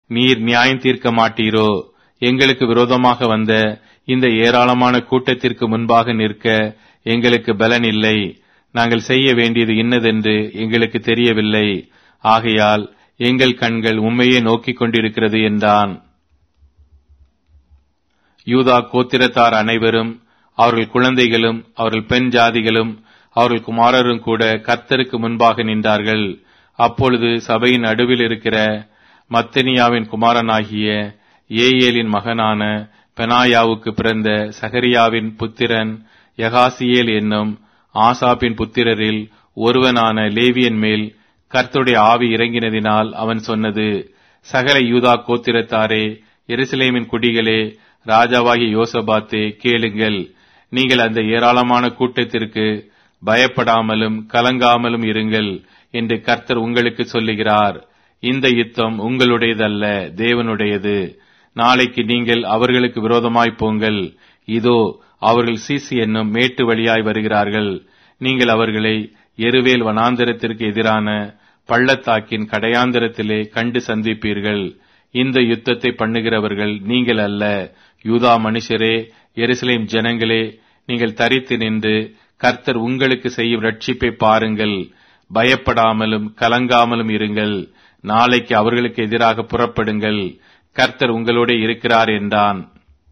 நீர் நியாயம் தீர்க்க மாட்டீரோ எங்களுக்கு விரோதமாக வந்த இந்த ஏராளமான கூட்டத்திற்கு முன்பாக நிற்க எங்களுக்கு பலன் இல்லை நாங்கள் செய்ய வேண்டியது இன்னதென்று எங்களுக்கு தெரியவில்லை ஆகையால் எங்கள் கண்கள் உண்மையே நோக்கிக் கொண்டிருக்கிறது என்றான் யூதா கோத்திரத்தார் அனைவரும் அவர்கள் குழந்தைகளும் அவர்கள் பெண் ஜாதிகளும் அவர்கள் குமாரரும் கூட கர்த்தருக்கு முன்பாக நின்றார்கள் அப்பொழுது சபையின் நடுவில் இருக்கிற மத்தனியாவின் குமாரனாகிய ஏயேலின் மகனான பெனாயாவுக்கு பிறந்த சகரியாவின் புத்திரன் யகாசியேல் என்னும் ஆசாப்பின் புத்திரரில் ஒருவனான லேவியன் மேல் கர்த்தருடைய ஆவி இறங்கினதினால் அவன் சொன்னது சகல யூதா கோத்திரத்தாரே எருசலேமின் குடிகளே ராஜாவாகிய யோசபாத்தே கேளுங்கள் நீங்கள் அந்த ஏராளமான கூட்டத்திற்கு பயப்படாமலும் கலங்காமலும் இருங்கள் என்று கர்த்தர் உங்களுக்கு சொல்லுகிறார் இந்த யுத்தம் உங்களுடையதல்ல தேவனுடையது நாளைக்கு நீங்கள் அவர்களுக்கு விரோதமாய் போங்கள் இதோ அவர்கள் சீசி என்னும் மேட்டு வழியாய் வருகிறார்கள் நீங்கள் அவர்களை எருவேல் வனாந்தரத்திற்கு எதிரான பள்ளத்தாக்கின் கடையாந்தரத்திலே கண்டு சந்திப்பீர்கள் இந்த யுத்தத்தை பண்ணுகிறவர்கள் நீங்கள் அல்ல யூதா மனுஷரே எருசலேம் ஜனங்களே நீங்கள் தரித்து நின்று கர்த்தர் உங்களுக்கு செய்யும் ரட்சிப்பை பாருங்கள் பயப்படாமலும் கலங்காமலும் இருங்கள் நாளைக்கு அவர்களுக்கு எதிராக புறப்படுங்கள் கர்த்தர் உங்களோட இருக்கிறார் என்றான்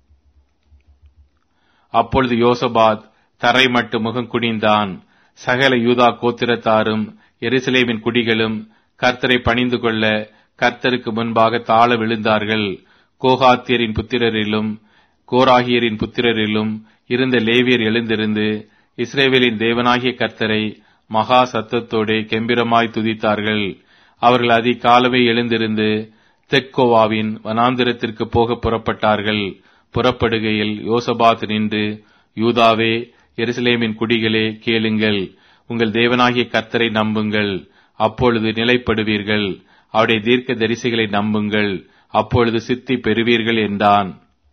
அப்பொழுது யோசபாத் தரை மட்டு முகம் குனிந்தான் சகல யூதா கோத்திரத்தாரும் எருசலேமின் குடிகளும் கர்த்தரை பணிந்து கொள்ள கர்த்தருக்கு முன்பாக தாழ விழுந்தார்கள் கோகாத்தியரின் புத்திரரிலும் கோராகியரின் புத்திரரிலும் இருந்த லேவியர் எழுந்திருந்து இஸ்ரேவேலின் தேவனாகிய கர்த்தரை மகா சத்தத்தோடே கெம்பிரமாய் துதித்தார்கள் அவர்கள் அதிகாலமே எழுந்திருந்து தெக்கோவாவின் வனாந்திரத்திற்கு போக புறப்பட்டார்கள் புறப்படுகையில் யோசபாத் நின்று யூதாவே எருசலேமின் குடிகளே கேளுங்கள் உங்கள் தேவனாகிய கர்த்தரை நம்புங்கள் அப்பொழுது நிலைப்படுவீர்கள் அவருடைய தீர்க்க தரிசிகளை நம்புங்கள் அப்பொழுது சித்தி பெறுவீர்கள் என்றான்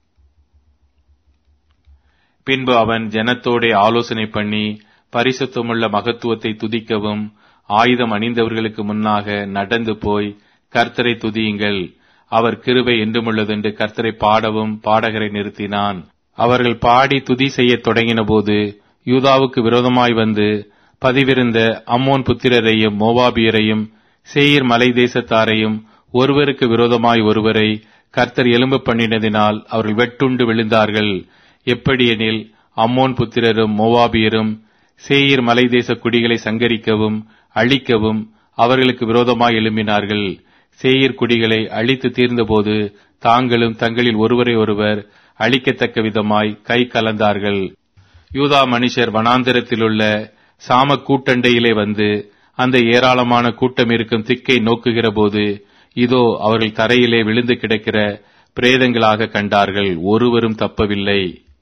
பின்பு அவன் ஜனத்தோடே ஆலோசனை பண்ணி பரிசுத்தமுள்ள மகத்துவத்தை துதிக்கவும் ஆயுதம் அணிந்தவர்களுக்கு முன்னாக நடந்து போய் கர்த்தரை துதியுங்கள் அவர் கிருபை என்றுமுள்ளதென்று கர்த்தரை பாடவும் பாடகரை நிறுத்தினான் அவர்கள் பாடி துதி செய்யத் தொடங்கின போது யூதாவுக்கு விரோதமாய் வந்து பதிவிருந்த அம்மோன் புத்திரரையும் மோவாபியரையும் சேயீர் மலை தேசத்தாரையும் ஒருவருக்கு விரோதமாய் ஒருவரை கர்த்தர் எலும்பு பண்ணினதினால் அவர்கள் வெட்டுண்டு விழுந்தார்கள் எப்படியெனில் அம்மோன் புத்திரரும் மோவாபியரும் சேயீர் மலை தேச குடிகளை சங்கரிக்கவும் அழிக்கவும் அவர்களுக்கு விரோதமாய் எழும்பினார்கள் சேயீர் குடிகளை அழித்து தீர்ந்தபோது தாங்களும் தங்களில் ஒருவரை ஒருவர் அழிக்கத்தக்க விதமாய் கை கலந்தார்கள் யூதா மனுஷர் வனாந்திரத்திலுள்ள சாம கூட்டண்டையிலே வந்து அந்த ஏராளமான கூட்டம் இருக்கும் திக்கை நோக்குகிற போது இதோ அவர்கள் தரையிலே விழுந்து கிடக்கிற பிரேதங்களாக கண்டார்கள் ஒருவரும் தப்பவில்லை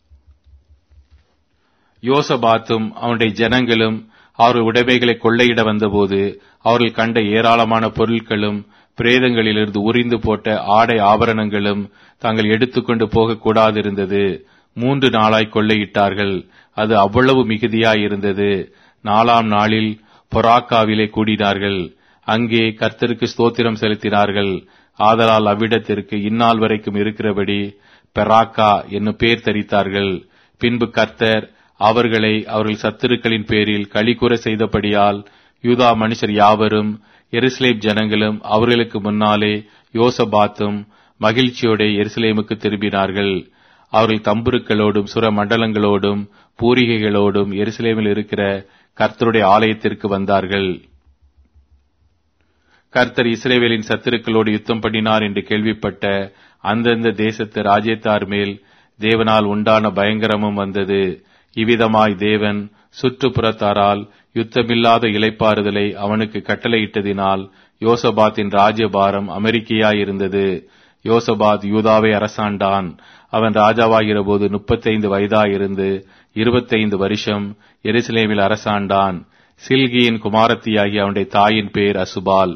யோசபாத்தும் அவனுடைய ஜனங்களும் அவர்கள் உடைமைகளை கொள்ளையிட வந்தபோது அவர்கள் கண்ட ஏராளமான பொருட்களும் பிரேதங்களிலிருந்து உரிந்து போட்ட ஆடை ஆபரணங்களும் தாங்கள் எடுத்துக்கொண்டு போகக்கூடாதிருந்தது மூன்று நாளாய் கொள்ளையிட்டார்கள் அது அவ்வளவு மிகுதியாய் இருந்தது நாலாம் நாளில் பொராக்காவிலே கூடினார்கள் அங்கே கர்த்தருக்கு ஸ்தோத்திரம் செலுத்தினார்கள் ஆதலால் அவ்விடத்திற்கு இந்நாள் வரைக்கும் இருக்கிறபடி பெராக்கா என்னும் பேர் தரித்தார்கள் பின்பு கர்த்தர் அவர்களை அவர்கள் சத்துருக்களின் பேரில் களிக்கூற செய்தபடியால் யூதா மனுஷர் யாவரும் எருசலேம் ஜனங்களும் அவர்களுக்கு முன்னாலே யோசபாத்தும் மகிழ்ச்சியோட எருசலேமுக்கு திரும்பினார்கள் அவர்கள் தம்புருக்களோடும் சுர மண்டலங்களோடும் பூரிகைகளோடும் எருசலேமில் இருக்கிற கர்த்தருடைய ஆலயத்திற்கு வந்தார்கள் கர்த்தர் இஸ்ரேவேலின் சத்துருக்களோடு யுத்தம் பண்ணினார் என்று கேள்விப்பட்ட அந்தந்த தேசத்து ராஜ்யத்தார் மேல் தேவனால் உண்டான பயங்கரமும் வந்தது இவ்விதமாய் தேவன் சுற்றுப்புறத்தாரால் யுத்தமில்லாத இலைப்பாறுதலை அவனுக்கு கட்டளையிட்டதினால் யோசபாத்தின் ராஜ்யபாரம் அமெரிக்கையாயிருந்தது யோசபாத் யூதாவை அரசாண்டான் அவன் ராஜாவாகிற போது முப்பத்தைந்து வயதாயிருந்து இருபத்தைந்து வருஷம் எருசலேமில் அரசாண்டான் சில்கியின் குமாரத்தியாகி அவனுடைய தாயின் பேர் அசுபால்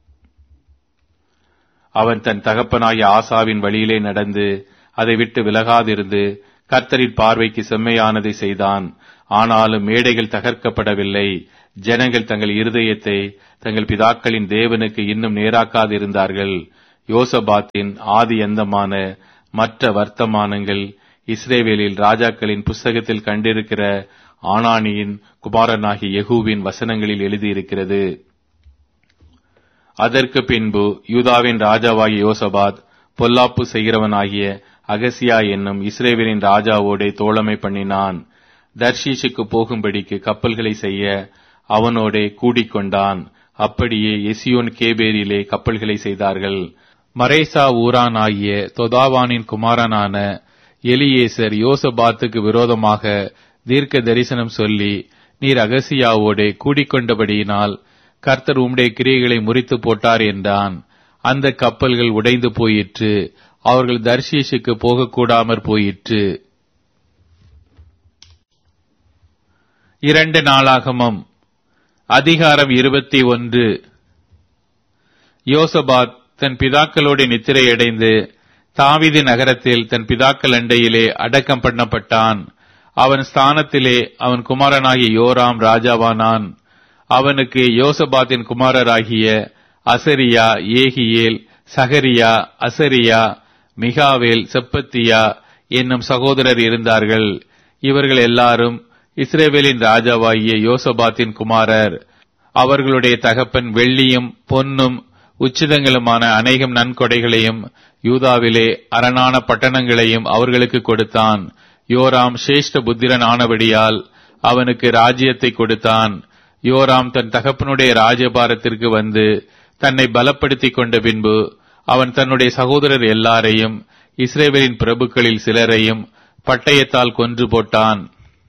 அவன் தன் தகப்பனாகிய ஆசாவின் வழியிலே நடந்து அதை விட்டு விலகாதிருந்து கர்த்தரின் பார்வைக்கு செம்மையானதை செய்தான் ஆனாலும் மேடைகள் தகர்க்கப்படவில்லை ஜனங்கள் தங்கள் இருதயத்தை தங்கள் பிதாக்களின் தேவனுக்கு இன்னும் நேராக்காதிருந்தார்கள் யோசபாத்தின் ஆதி எந்தமான மற்ற வர்த்தமானங்கள் இஸ்ரேவேலில் ராஜாக்களின் புஸ்தகத்தில் கண்டிருக்கிற ஆனானியின் குமாரனாகிய யெகூவின் வசனங்களில் எழுதியிருக்கிறது அதற்கு பின்பு யூதாவின் ராஜாவாகிய யோசபாத் பொல்லாப்பு செய்கிறவனாகிய அகசியா என்னும் இஸ்ரேவேலின் ராஜாவோடே தோழமை பண்ணினான் தர்ஷீஷுக்கு போகும்படிக்கு கப்பல்களை செய்ய அவனோடே கூடிக்கொண்டான் அப்படியே எசியோன் கேபேரிலே கப்பல்களை செய்தார்கள் மரேசா ஊரான் ஆகிய தொதாவானின் குமாரனான எலியேசர் யோசபாத்துக்கு விரோதமாக தீர்க்க தரிசனம் சொல்லி நீர் அகசியாவோடே கூடிக்கொண்டபடியினால் கர்த்தர் உம்முடைய கிரியைகளை முறித்து போட்டார் என்றான் அந்த கப்பல்கள் உடைந்து போயிற்று அவர்கள் தர்ஷீஷுக்கு போகக்கூடாமற் போயிற்று இரண்டு நாளாகமம் அதிகாரம் இருபத்தி ஒன்று யோசபாத் தன் பிதாக்களோடு நித்திரையடைந்து தாவிதி நகரத்தில் தன் பிதாக்கள் அண்டையிலே அடக்கம் பண்ணப்பட்டான் அவன் ஸ்தானத்திலே அவன் குமாரனாகிய யோராம் ராஜாவானான் அவனுக்கு யோசபாத்தின் குமாரராகிய அசரியா ஏகியேல் சகரியா அசரியா மிகாவேல் செப்பத்தியா என்னும் சகோதரர் இருந்தார்கள் இவர்கள் எல்லாரும் இஸ்ரேவேலின் ராஜாவாகிய யோசபாத்தின் குமாரர் அவர்களுடைய தகப்பன் வெள்ளியும் பொன்னும் உச்சிதங்களுமான அநேகம் நன்கொடைகளையும் யூதாவிலே அரணான பட்டணங்களையும் அவர்களுக்கு கொடுத்தான் யோராம் சிரேஷ்ட புத்திரன் ஆனபடியால் அவனுக்கு ராஜ்யத்தை கொடுத்தான் யோராம் தன் தகப்பனுடைய ராஜபாரத்திற்கு வந்து தன்னை பலப்படுத்திக் கொண்ட பின்பு அவன் தன்னுடைய சகோதரர் எல்லாரையும் இஸ்ரேவேலின் பிரபுக்களில் சிலரையும் பட்டயத்தால் கொன்று போட்டான்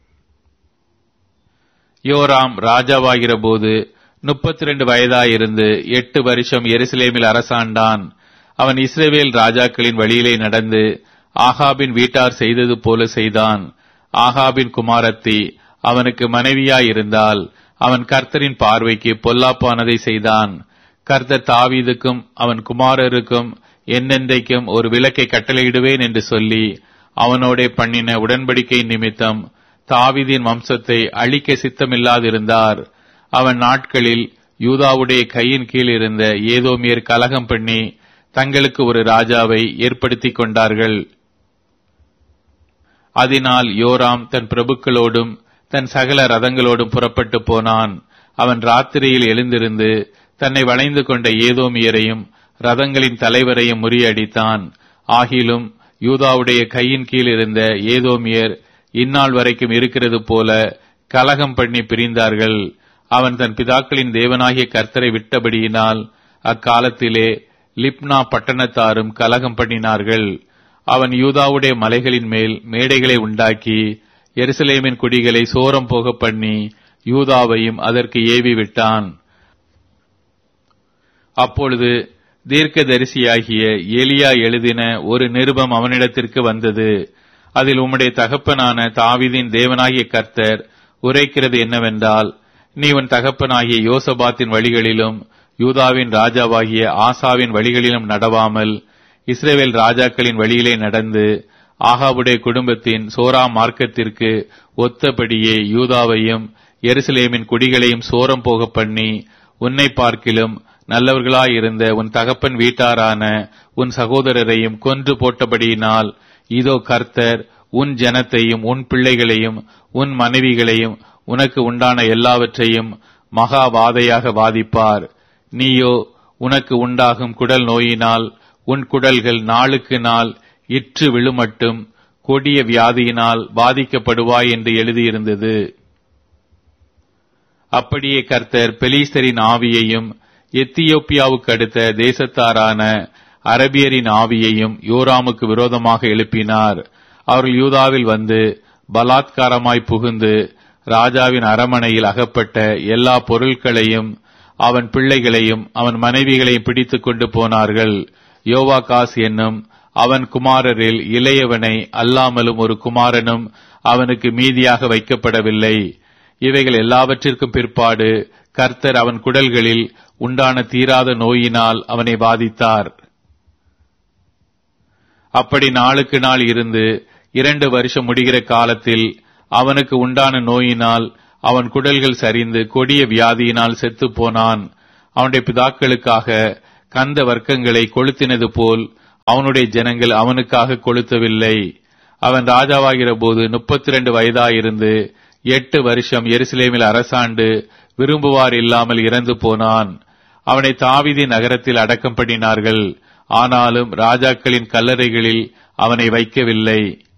யோராம் ராஜாவாகிற போது முப்பத்தி ரெண்டு வயதாயிருந்து எட்டு வருஷம் எருசலேமில் அரசாண்டான் அவன் இஸ்ரேவேல் ராஜாக்களின் வழியிலே நடந்து ஆகாபின் வீட்டார் செய்தது போல செய்தான் ஆகாபின் குமாரத்தி அவனுக்கு மனைவியாயிருந்தால் அவன் கர்த்தரின் பார்வைக்கு பொல்லாப்பானதை செய்தான் கர்த்தர் தாவீதுக்கும் அவன் குமாரருக்கும் என்னென்றைக்கும் ஒரு விளக்கை கட்டளையிடுவேன் என்று சொல்லி அவனோடே பண்ணின உடன்படிக்கை நிமித்தம் தாவீதின் வம்சத்தை அழிக்க சித்தமில்லாதிருந்தார் அவன் நாட்களில் யூதாவுடைய கையின் கீழ் இருந்த ஏதோமியர் கலகம் பண்ணி தங்களுக்கு ஒரு ராஜாவை ஏற்படுத்திக் கொண்டார்கள் அதனால் யோராம் தன் பிரபுக்களோடும் தன் சகல ரதங்களோடும் புறப்பட்டு போனான் அவன் ராத்திரியில் எழுந்திருந்து தன்னை வளைந்து கொண்ட ஏதோமியரையும் ரதங்களின் தலைவரையும் முறியடித்தான் ஆகிலும் யூதாவுடைய கையின் கீழ் இருந்த ஏதோமியர் இந்நாள் வரைக்கும் இருக்கிறது போல கலகம் பண்ணி பிரிந்தார்கள் அவன் தன் பிதாக்களின் தேவனாகிய கர்த்தரை விட்டபடியினால் அக்காலத்திலே லிப்னா பட்டணத்தாரும் கலகம் பண்ணினார்கள் அவன் யூதாவுடைய மலைகளின் மேல் மேடைகளை உண்டாக்கி எருசலேமின் குடிகளை சோரம் போக பண்ணி யூதாவையும் அதற்கு ஏவி விட்டான் அப்பொழுது தீர்க்கதரிசியாகிய எலியா எழுதின ஒரு நிருபம் அவனிடத்திற்கு வந்தது அதில் உம்முடைய தகப்பனான தாவிதின் தேவனாகிய கர்த்தர் உரைக்கிறது என்னவென்றால் நீ உன் தகப்பனாகிய யோசபாத்தின் வழிகளிலும் யூதாவின் ராஜாவாகிய ஆசாவின் வழிகளிலும் நடவாமல் இஸ்ரேவேல் ராஜாக்களின் வழியிலே நடந்து ஆகாவுடைய குடும்பத்தின் சோரா மார்க்கத்திற்கு ஒத்தபடியே யூதாவையும் எருசலேமின் குடிகளையும் சோரம் போக பண்ணி உன்னை பார்க்கிலும் நல்லவர்களாயிருந்த உன் தகப்பன் வீட்டாரான உன் சகோதரரையும் கொன்று போட்டபடியினால் இதோ கர்த்தர் உன் ஜனத்தையும் உன் பிள்ளைகளையும் உன் மனைவிகளையும் உனக்கு உண்டான எல்லாவற்றையும் மகா வாதையாக வாதிப்பார் நீயோ உனக்கு உண்டாகும் குடல் நோயினால் உன் குடல்கள் நாளுக்கு நாள் இற்று விழுமட்டும் கொடிய வியாதியினால் பாதிக்கப்படுவாய் என்று எழுதியிருந்தது அப்படியே கர்த்தர் பெலீஸ்தரின் ஆவியையும் எத்தியோப்பியாவுக்கு அடுத்த தேசத்தாரான அரபியரின் ஆவியையும் யோராமுக்கு விரோதமாக எழுப்பினார் அவர்கள் யூதாவில் வந்து பலாத்காரமாய் புகுந்து ராஜாவின் அரமனையில் அகப்பட்ட எல்லா பொருட்களையும் அவன் பிள்ளைகளையும் அவன் மனைவிகளையும் பிடித்துக் கொண்டு போனார்கள் யோவாகாஸ் என்னும் அவன் குமாரரில் இளையவனை அல்லாமலும் ஒரு குமாரனும் அவனுக்கு மீதியாக வைக்கப்படவில்லை இவைகள் எல்லாவற்றிற்கும் பிற்பாடு கர்த்தர் அவன் குடல்களில் உண்டான தீராத நோயினால் அவனை பாதித்தார் அப்படி நாளுக்கு நாள் இருந்து இரண்டு வருஷம் முடிகிற காலத்தில் அவனுக்கு உண்டான நோயினால் அவன் குடல்கள் சரிந்து கொடிய வியாதியினால் செத்துப் போனான் அவனுடைய பிதாக்களுக்காக கந்த வர்க்கங்களை கொளுத்தினது போல் அவனுடைய ஜனங்கள் அவனுக்காக கொளுத்தவில்லை அவன் ராஜாவாகிற போது முப்பத்தி இரண்டு வயதாயிருந்து எட்டு வருஷம் எருசலேமில் அரசாண்டு விரும்புவார் இல்லாமல் இறந்து போனான் அவனை தாவிதி நகரத்தில் அடக்கம் பண்ணினார்கள் ஆனாலும் ராஜாக்களின் கல்லறைகளில் அவனை வைக்கவில்லை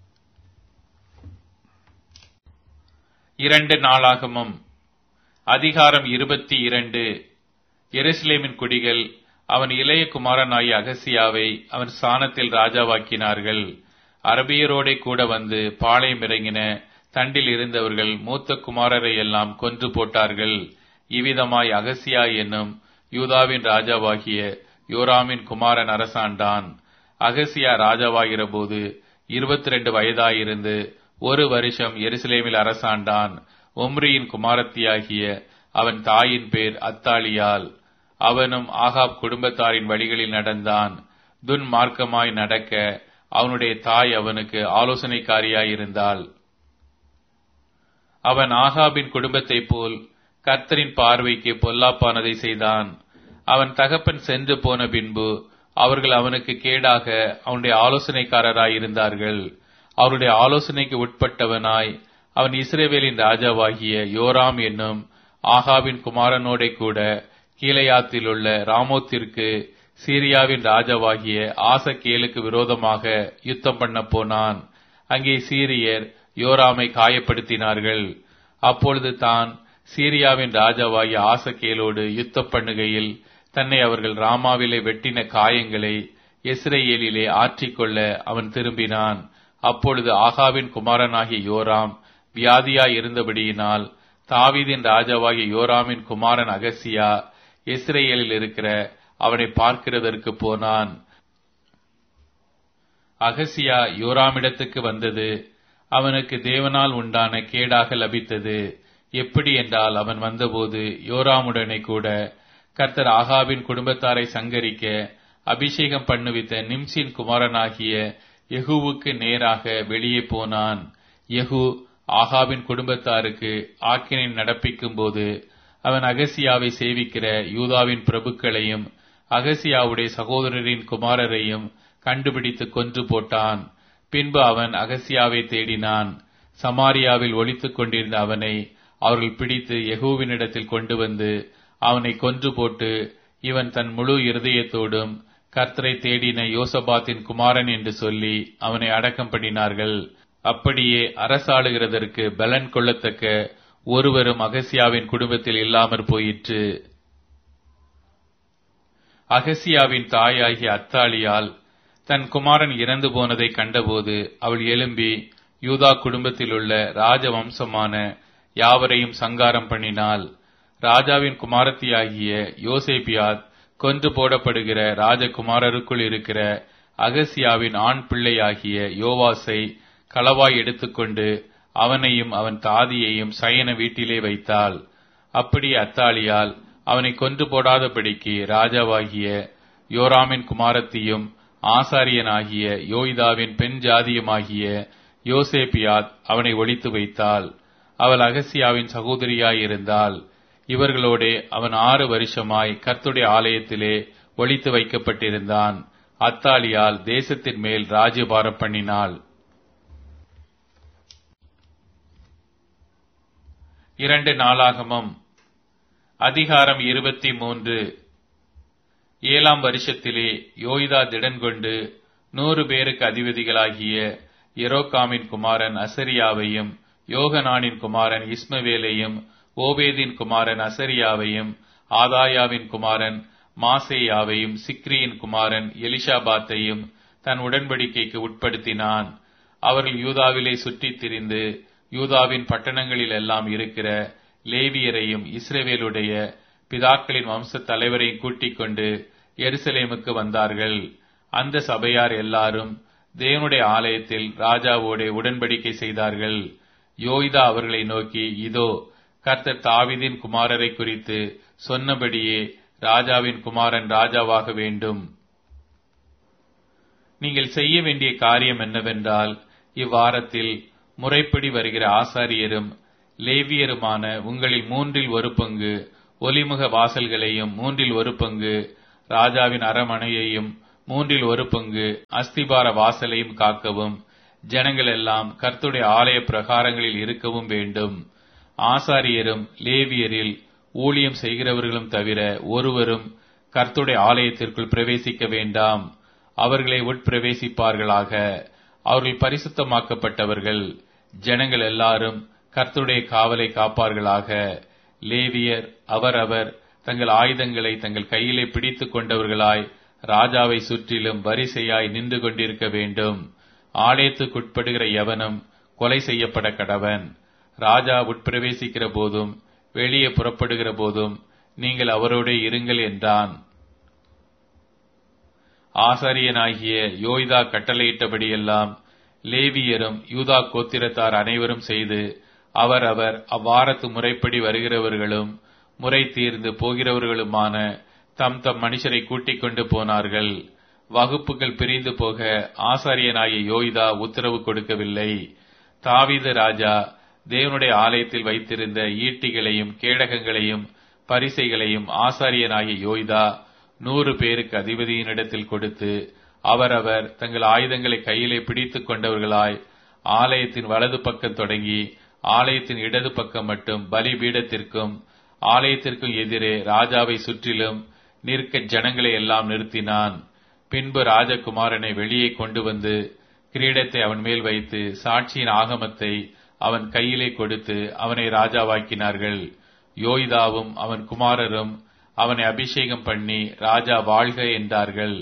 இரண்டு நாளாகமும் அதிகாரம் இருபத்தி இரண்டு எருசலேமின் குடிகள் அவன் இளைய குமாரனாகிய அகசியாவை அவன் ஸ்தானத்தில் ராஜாவாக்கினார்கள் அரபியரோடே கூட வந்து பாளையம் இறங்கின தண்டில் இருந்தவர்கள் மூத்த குமாரரை எல்லாம் கொன்று போட்டார்கள் இவ்விதமாய் அகசியா என்னும் யூதாவின் ராஜாவாகிய யோராமின் குமாரன் அரசாண்டான் அகசியா ராஜாவாகிற போது இருபத்தி ரெண்டு வயதாயிருந்து ஒரு வருஷம் எருசலேமில் அரசாண்டான் ஒம்ரியின் குமாரத்தியாகிய அவன் தாயின் பேர் அத்தாலியால் அவனும் ஆகாப் குடும்பத்தாரின் வழிகளில் நடந்தான் துன் மார்க்கமாய் நடக்க அவனுடைய தாய் அவனுக்கு ஆலோசனைக்காரியாயிருந்தாள் அவன் ஆகாபின் குடும்பத்தைப் போல் கர்த்தரின் பார்வைக்கு பொல்லாப்பானதை செய்தான் அவன் தகப்பன் சென்று போன பின்பு அவர்கள் அவனுக்கு கேடாக அவனுடைய ஆலோசனைக்காரராய் இருந்தார்கள் அவருடைய ஆலோசனைக்கு உட்பட்டவனாய் அவன் இஸ்ரேவேலின் ராஜாவாகிய யோராம் என்னும் ஆகாவின் குமாரனோடே கூட கீழையாத்தில் உள்ள ராமோத்திற்கு சீரியாவின் ராஜாவாகிய ஆசகேலுக்கு விரோதமாக யுத்தம் பண்ண போனான் அங்கே சீரியர் யோராமை காயப்படுத்தினார்கள் அப்பொழுது தான் சீரியாவின் ராஜாவாகிய ஆசகேலோடு யுத்தம் பண்ணுகையில் தன்னை அவர்கள் ராமாவிலே வெட்டின காயங்களை எஸ்ரேலிலே ஆற்றிக்கொள்ள அவன் திரும்பினான் அப்பொழுது ஆகாவின் குமாரனாகிய யோராம் வியாதியாய் இருந்தபடியினால் தாவீதின் ராஜாவாகிய யோராமின் குமாரன் அகசியா இஸ்ரேலில் இருக்கிற அவனை பார்க்கிறதற்கு போனான் அகசியா யோராமிடத்துக்கு வந்தது அவனுக்கு தேவனால் உண்டான கேடாக லபித்தது எப்படி என்றால் அவன் வந்தபோது யோராமுடனே கூட கர்த்தர் ஆகாவின் குடும்பத்தாரை சங்கரிக்க அபிஷேகம் பண்ணுவித்த நிம்சின் குமாரனாகிய யெகூவுக்கு நேராக வெளியே போனான் யெகூ ஆகாவின் குடும்பத்தாருக்கு ஆக்கினை நடப்பிக்கும் போது அவன் அகசியாவை சேவிக்கிற யூதாவின் பிரபுக்களையும் அகசியாவுடைய சகோதரரின் குமாரரையும் கண்டுபிடித்து கொன்று போட்டான் பின்பு அவன் அகசியாவை தேடினான் சமாரியாவில் ஒளித்துக் கொண்டிருந்த அவனை அவர்கள் பிடித்து யெகூவினிடத்தில் கொண்டு வந்து அவனை கொன்று போட்டு இவன் தன் முழு இருதயத்தோடும் கர்த்தரை தேடின யோசபாத்தின் குமாரன் என்று சொல்லி அவனை அடக்கம் பண்ணினார்கள் அப்படியே அரசாளுகிறதற்கு பலன் கொள்ளத்தக்க ஒருவரும் அகசியாவின் குடும்பத்தில் இல்லாமற் போயிற்று அகசியாவின் தாயாகிய அத்தாளியால் தன் குமாரன் இறந்து போனதை கண்டபோது அவள் எழும்பி யூதா குடும்பத்திலுள்ள ராஜவம்சமான யாவரையும் சங்காரம் பண்ணினாள் ராஜாவின் குமாரத்தியாகிய யோசேபியாத் கொன்று போடப்படுகிற ராஜகுமாரருக்குள் இருக்கிற அகசியாவின் ஆண் பிள்ளையாகிய யோவாசை களவாய் எடுத்துக்கொண்டு அவனையும் அவன் தாதியையும் சயன வீட்டிலே வைத்தாள் அப்படி அத்தாளியால் அவனை கொன்று போடாதபடிக்கு ராஜாவாகிய யோராமின் குமாரத்தியும் ஆசாரியனாகிய யோய்தாவின் பெண் ஜாதியுமாகிய யோசேபியாத் அவனை ஒழித்து வைத்தாள் அவள் அகசியாவின் சகோதரியாயிருந்தாள் இவர்களோடே அவன் ஆறு வருஷமாய் கர்த்துடைய ஆலயத்திலே ஒழித்து வைக்கப்பட்டிருந்தான் அத்தாலியால் தேசத்தின் மேல் ராஜ்யபாரம் பண்ணினாள் இரண்டு நாளாகமும் அதிகாரம் இருபத்தி மூன்று ஏழாம் வருஷத்திலே யோய்தா திடன் கொண்டு நூறு பேருக்கு அதிபதிகளாகிய எரோகாமின் குமாரன் அசரியாவையும் யோகனானின் குமாரன் இஸ்மவேலையும் ஓபேதின் குமாரன் அசரியாவையும் ஆதாயாவின் குமாரன் மாசேயாவையும் சிக்ரியின் குமாரன் எலிஷாபாத்தையும் தன் உடன்படிக்கைக்கு உட்படுத்தினான் அவர்கள் யூதாவிலே சுற்றித் திரிந்து யூதாவின் பட்டணங்களில் எல்லாம் இருக்கிற லேவியரையும் இஸ்ரேவேலுடைய பிதாக்களின் வம்ச தலைவரையும் கூட்டிக் கொண்டு எருசலேமுக்கு வந்தார்கள் அந்த சபையார் எல்லாரும் தேவனுடைய ஆலயத்தில் ராஜாவோட உடன்படிக்கை செய்தார்கள் யோய்தா அவர்களை நோக்கி இதோ கர்த்தர் தாவிதின் குமாரரை குறித்து சொன்னபடியே ராஜாவின் குமாரன் ராஜாவாக வேண்டும் நீங்கள் செய்ய வேண்டிய காரியம் என்னவென்றால் இவ்வாரத்தில் முறைப்படி வருகிற ஆசாரியரும் லேவியருமான உங்களில் மூன்றில் ஒரு பங்கு ஒலிமுக வாசல்களையும் மூன்றில் ஒரு பங்கு ராஜாவின் அரமனையையும் மூன்றில் ஒரு பங்கு அஸ்திபார வாசலையும் காக்கவும் ஜனங்கள் எல்லாம் கர்த்துடைய ஆலய பிரகாரங்களில் இருக்கவும் வேண்டும் ஆசாரியரும் லேவியரில் ஊழியம் செய்கிறவர்களும் தவிர ஒருவரும் கர்த்துடைய ஆலயத்திற்குள் பிரவேசிக்க வேண்டாம் அவர்களை உட்பிரவேசிப்பார்களாக அவர்கள் பரிசுத்தமாக்கப்பட்டவர்கள் ஜனங்கள் எல்லாரும் கர்த்துடைய காவலை காப்பார்களாக லேவியர் அவரவர் தங்கள் ஆயுதங்களை தங்கள் கையிலே பிடித்துக் கொண்டவர்களாய் ராஜாவை சுற்றிலும் வரிசையாய் நின்று கொண்டிருக்க வேண்டும் ஆலயத்துக்குட்படுகிற எவனும் கொலை செய்யப்பட கடவன் ராஜா உட்பிரவேசிக்கிற போதும் வெளியே புறப்படுகிற போதும் நீங்கள் அவரோட இருங்கள் என்றான் ஆசாரியனாகிய யோய்தா கட்டளையிட்டபடியெல்லாம் லேவியரும் யூதா கோத்திரத்தார் அனைவரும் செய்து அவர் அவர் அவ்வாரத்து முறைப்படி வருகிறவர்களும் முறை தீர்ந்து போகிறவர்களுமான தம் தம் மனுஷரை கூட்டிக் கொண்டு போனார்கள் வகுப்புகள் பிரிந்து போக ஆசாரியனாகிய யோய்தா உத்தரவு கொடுக்கவில்லை தாவீது ராஜா தேவனுடைய ஆலயத்தில் வைத்திருந்த ஈட்டிகளையும் கேடகங்களையும் பரிசைகளையும் ஆசாரியனாகிய யோய்தா நூறு பேருக்கு அதிபதியினிடத்தில் கொடுத்து அவரவர் தங்கள் ஆயுதங்களை கையிலே பிடித்துக் கொண்டவர்களாய் ஆலயத்தின் வலது பக்கம் தொடங்கி ஆலயத்தின் இடது பக்கம் மட்டும் பலிபீடத்திற்கும் ஆலயத்திற்கும் எதிரே ராஜாவை சுற்றிலும் நிற்க ஜனங்களை எல்லாம் நிறுத்தினான் பின்பு ராஜகுமாரனை வெளியே கொண்டு வந்து கிரீடத்தை அவன் மேல் வைத்து சாட்சியின் ஆகமத்தை அவன் கையிலே கொடுத்து அவனை ராஜாவாக்கினார்கள் யோய்தாவும் அவன் குமாரரும் அவனை அபிஷேகம் பண்ணி ராஜா வாழ்க என்றார்கள்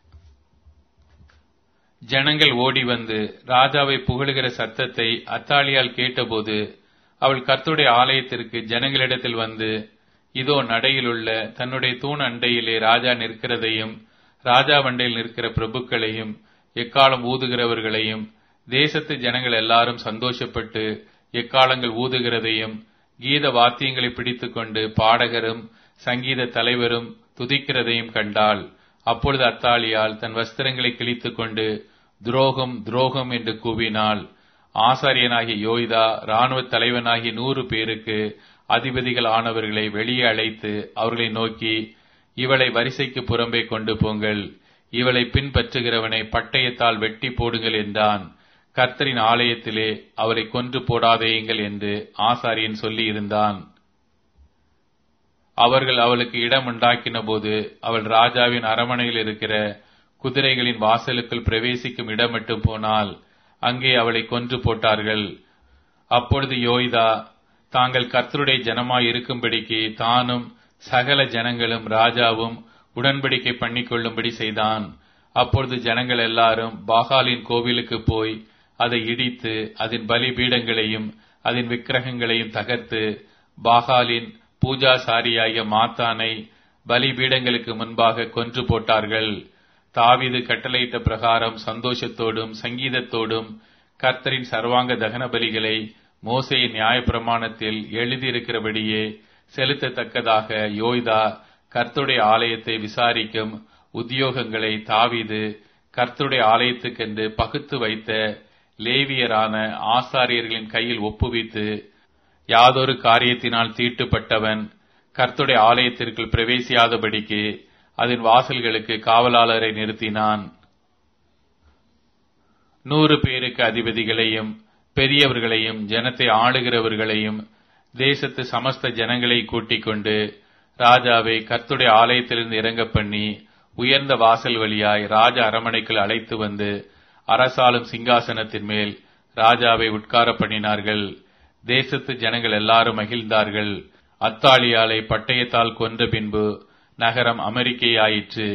ஜனங்கள் ஓடி வந்து ராஜாவை புகழுகிற சத்தத்தை அத்தாலியால் கேட்டபோது அவள் கர்த்துடைய ஆலயத்திற்கு ஜனங்களிடத்தில் வந்து இதோ நடையிலுள்ள தன்னுடைய தூண் அண்டையிலே ராஜா நிற்கிறதையும் ராஜா வண்டையில் நிற்கிற பிரபுக்களையும் எக்காலம் ஊதுகிறவர்களையும் தேசத்து ஜனங்கள் எல்லாரும் சந்தோஷப்பட்டு எக்காலங்கள் ஊதுகிறதையும் கீத வாத்தியங்களை பிடித்துக்கொண்டு பாடகரும் சங்கீத தலைவரும் துதிக்கிறதையும் கண்டாள் அப்பொழுது அத்தாலியால் தன் வஸ்திரங்களை கிழித்துக் கொண்டு துரோகம் துரோகம் என்று கூவினாள் ஆசாரியனாகிய யோய்தா ராணுவ தலைவனாகிய நூறு பேருக்கு அதிபதிகள் ஆனவர்களை வெளியே அழைத்து அவர்களை நோக்கி இவளை வரிசைக்கு புறம்பே கொண்டு போங்கள் இவளை பின்பற்றுகிறவனை பட்டயத்தால் வெட்டி போடுங்கள் என்றான் கர்த்தரின் ஆலயத்திலே அவரை கொன்று போடாதேயுங்கள் என்று ஆசாரியன் சொல்லி இருந்தான் அவர்கள் அவளுக்கு இடம் உண்டாக்கின போது அவள் ராஜாவின் அரமனையில் இருக்கிற குதிரைகளின் வாசலுக்குள் பிரவேசிக்கும் இடம் மட்டும் போனால் அங்கே அவளை கொன்று போட்டார்கள் அப்பொழுது யோய்தா தாங்கள் கர்த்தருடைய ஜனமாய் இருக்கும்படிக்கு தானும் சகல ஜனங்களும் ராஜாவும் உடன்படிக்கை பண்ணிக்கொள்ளும்படி செய்தான் அப்பொழுது ஜனங்கள் எல்லாரும் பாகாலின் கோவிலுக்கு போய் அதை இடித்து அதன் பலிபீடங்களையும் அதன் விக்கிரகங்களையும் தகர்த்து பாகாலின் பூஜாசாரியாகிய மாத்தானை பலிபீடங்களுக்கு முன்பாக கொன்று போட்டார்கள் தாவிது கட்டளையிட்ட பிரகாரம் சந்தோஷத்தோடும் சங்கீதத்தோடும் கர்த்தரின் சர்வாங்க தகன பலிகளை மோசையின் நியாயப்பிரமாணத்தில் எழுதியிருக்கிறபடியே செலுத்தத்தக்கதாக யோய்தா கர்த்துடைய ஆலயத்தை விசாரிக்கும் உத்தியோகங்களை தாவிது கர்த்தருடைய ஆலயத்துக்கென்று பகுத்து வைத்த லேவியரான ஆசாரியர்களின் கையில் ஒப்புவித்து யாதொரு காரியத்தினால் தீட்டுப்பட்டவன் கர்த்துடைய ஆலயத்திற்குள் பிரவேசியாதபடிக்கு அதன் வாசல்களுக்கு காவலாளரை நிறுத்தினான் நூறு பேருக்கு அதிபதிகளையும் பெரியவர்களையும் ஜனத்தை ஆளுகிறவர்களையும் தேசத்து சமஸ்த ஜனங்களை கூட்டிக் கொண்டு ராஜாவை கர்த்துடைய ஆலயத்திலிருந்து இறங்க பண்ணி உயர்ந்த வாசல் வழியாய் ராஜ அரமனைக்குள் அழைத்து வந்து அரசாளும் சிங்காசனத்தின் மேல் ராஜாவை உட்கார பண்ணினார்கள் தேசத்து ஜனங்கள் எல்லாரும் மகிழ்ந்தார்கள் அத்தாலியாலை பட்டயத்தால் கொன்ற பின்பு நகரம் அமெரிக்கையாயிற்று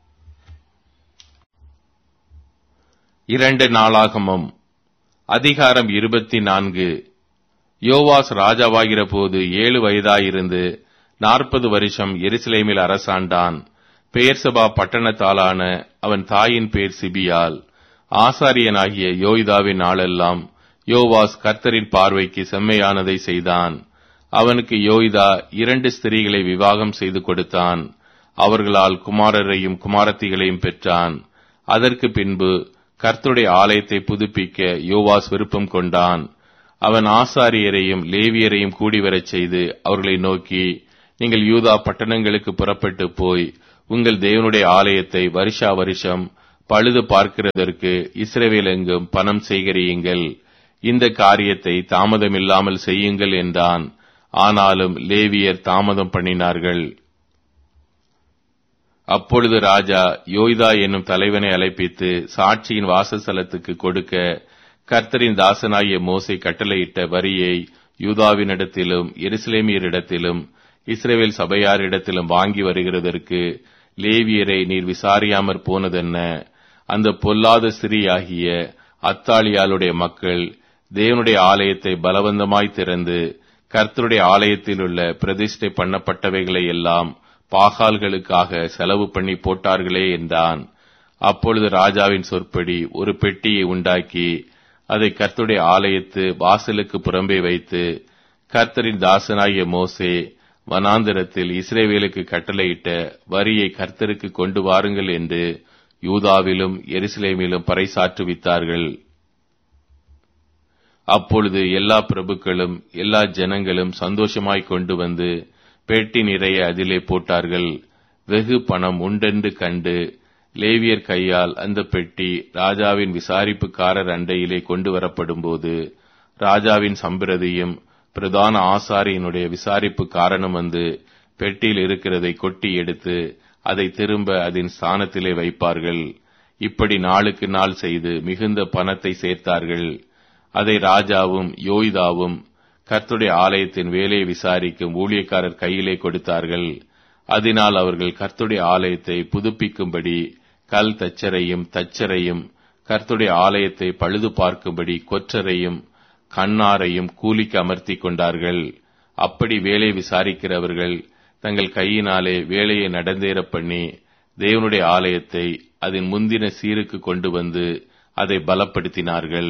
இரண்டு நாளாகமம் அதிகாரம் இருபத்தி நான்கு யோவாஸ் ராஜாவாகிற போது ஏழு வயதாயிருந்து நாற்பது வருஷம் எருசலேமில் அரசாண்டான் பெயர்சபா பட்டணத்தாலான அவன் தாயின் பேர் சிபியால் ஆசாரியனாகிய யோய்தாவின் நாளெல்லாம் யோவாஸ் கர்த்தரின் பார்வைக்கு செம்மையானதை செய்தான் அவனுக்கு யோய்தா இரண்டு ஸ்திரீகளை விவாகம் செய்து கொடுத்தான் அவர்களால் குமாரரையும் குமாரத்திகளையும் பெற்றான் அதற்கு பின்பு கர்த்தருடைய ஆலயத்தை புதுப்பிக்க யோவாஸ் விருப்பம் கொண்டான் அவன் ஆசாரியரையும் லேவியரையும் கூடிவரச் செய்து அவர்களை நோக்கி நீங்கள் யூதா பட்டணங்களுக்கு புறப்பட்டு போய் உங்கள் தேவனுடைய ஆலயத்தை வருஷா வருஷம் பழுது பார்க்கிறதற்கு இஸ்ரவேல் எங்கும் பணம் சேகரியுங்கள் இந்த காரியத்தை தாமதமில்லாமல் செய்யுங்கள் என்றான் ஆனாலும் லேவியர் தாமதம் பண்ணினார்கள் அப்பொழுது ராஜா யோய்தா என்னும் தலைவனை அழைப்பித்து சாட்சியின் வாசஸ்தலத்துக்கு கொடுக்க கர்த்தரின் தாசனாகிய மோசை கட்டளையிட்ட வரியை யூதாவினிடத்திலும் எருசலேமியரிடத்திலும் இஸ்ரேவேல் சபையாரிடத்திலும் வாங்கி வருகிறதற்கு லேவியரை நீர் விசாரியாமற் போனதென்ன அந்த பொல்லாத ஸ்திரீயாகிய அத்தாளியாளுடைய மக்கள் தேவனுடைய ஆலயத்தை பலவந்தமாய் திறந்து கர்த்தருடைய ஆலயத்தில் உள்ள பிரதிஷ்டை பண்ணப்பட்டவைகளை எல்லாம் பாகால்களுக்காக செலவு பண்ணி போட்டார்களே என்றான் அப்பொழுது ராஜாவின் சொற்படி ஒரு பெட்டியை உண்டாக்கி அதை கர்த்தருடைய ஆலயத்து வாசலுக்கு புறம்பே வைத்து கர்த்தரின் தாசனாகிய மோசே வனாந்திரத்தில் இஸ்ரேவேலுக்கு கட்டளையிட்ட வரியை கர்த்தருக்கு கொண்டு வாருங்கள் என்று யூதாவிலும் எருசலேமிலும் பறைசாற்றுவித்தார்கள் அப்பொழுது எல்லா பிரபுக்களும் எல்லா ஜனங்களும் சந்தோஷமாய் கொண்டு வந்து பெட்டி நிறைய அதிலே போட்டார்கள் வெகு பணம் உண்டென்று கண்டு லேவியர் கையால் அந்த பெட்டி ராஜாவின் விசாரிப்புக்காரர் அண்டையிலே கொண்டு வரப்படும்போது ராஜாவின் சம்பிரதியும் பிரதான ஆசாரியினுடைய விசாரிப்பு காரணம் வந்து பெட்டியில் இருக்கிறதை கொட்டி எடுத்து அதை திரும்ப அதன் ஸ்தானத்திலே வைப்பார்கள் இப்படி நாளுக்கு நாள் செய்து மிகுந்த பணத்தை சேர்த்தார்கள் அதை ராஜாவும் யோய்தாவும் கர்த்துடைய ஆலயத்தின் வேலையை விசாரிக்கும் ஊழியக்காரர் கையிலே கொடுத்தார்கள் அதனால் அவர்கள் கர்த்துடைய ஆலயத்தை புதுப்பிக்கும்படி கல் தச்சரையும் தச்சரையும் கர்த்துடைய ஆலயத்தை பழுது பார்க்கும்படி கொற்றரையும் கண்ணாரையும் கூலிக்கு அமர்த்தி கொண்டார்கள் அப்படி வேலை விசாரிக்கிறவர்கள் தங்கள் கையினாலே வேலையை நடந்தேற பண்ணி தேவனுடைய ஆலயத்தை அதன் முந்தின சீருக்கு கொண்டு வந்து அதை பலப்படுத்தினார்கள்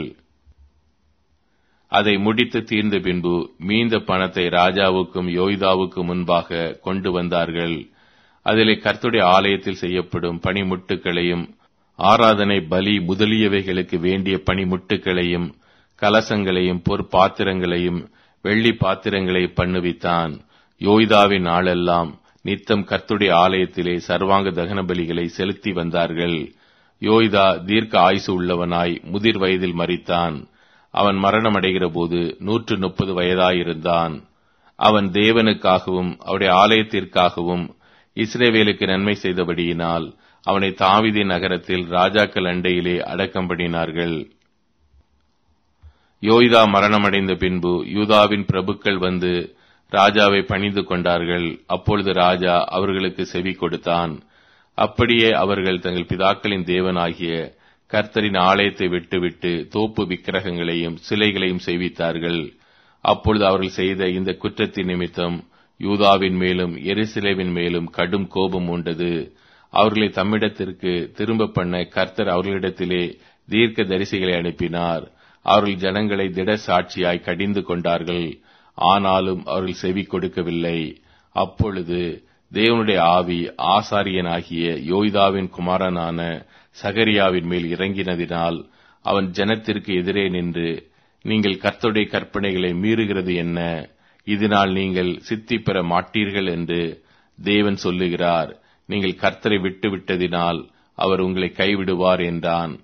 அதை முடித்து தீர்ந்த பின்பு மீந்த பணத்தை ராஜாவுக்கும் யோய்தாவுக்கும் முன்பாக கொண்டு வந்தார்கள் அதிலே கர்த்துடைய ஆலயத்தில் செய்யப்படும் பணிமுட்டுகளையும் ஆராதனை பலி முதலியவைகளுக்கு வேண்டிய பணிமுட்டுகளையும் கலசங்களையும் பொற்பாத்திரங்களையும் வெள்ளி பாத்திரங்களை பண்ணுவித்தான் யோய்தாவின் நாளெல்லாம் நித்தம் கர்த்துடைய ஆலயத்திலே சர்வாங்க தகன பலிகளை செலுத்தி வந்தார்கள் யோய்தா தீர்க்க ஆயுசு உள்ளவனாய் முதிர் வயதில் மறித்தான் அவன் மரணம் அடைகிற போது நூற்று முப்பது வயதாயிருந்தான் அவன் தேவனுக்காகவும் அவருடைய ஆலயத்திற்காகவும் இஸ்ரேவேலுக்கு நன்மை செய்தபடியினால் அவனை தாவிதி நகரத்தில் ராஜாக்கள் அண்டையிலே அடக்கம் பண்ணினார்கள் யோய்தா மரணமடைந்த பின்பு யூதாவின் பிரபுக்கள் வந்து ராஜாவை பணிந்து கொண்டார்கள் அப்பொழுது ராஜா அவர்களுக்கு செவி கொடுத்தான் அப்படியே அவர்கள் தங்கள் பிதாக்களின் தேவனாகிய கர்த்தரின் ஆலயத்தை விட்டுவிட்டு தோப்பு விக்கிரகங்களையும் சிலைகளையும் செய்வித்தார்கள் அப்பொழுது அவர்கள் செய்த இந்த குற்றத்தின் நிமித்தம் யூதாவின் மேலும் எருசலேமின் மேலும் கடும் கோபம் உண்டது அவர்களை தம்மிடத்திற்கு திரும்ப பண்ண கர்த்தர் அவர்களிடத்திலே தீர்க்க தரிசிகளை அனுப்பினார் அவர்கள் ஜனங்களை திட சாட்சியாய் கடிந்து கொண்டார்கள் ஆனாலும் அவர்கள் செவி கொடுக்கவில்லை அப்பொழுது தேவனுடைய ஆவி ஆசாரியனாகிய யோய்தாவின் குமாரனான சகரியாவின் மேல் இறங்கினதினால் அவன் ஜனத்திற்கு எதிரே நின்று நீங்கள் கர்த்தருடைய கற்பனைகளை மீறுகிறது என்ன இதனால் நீங்கள் சித்தி பெற மாட்டீர்கள் என்று தேவன் சொல்லுகிறார் நீங்கள் கர்த்தரை விட்டு விட்டதினால் அவர் உங்களை கைவிடுவார் என்றான்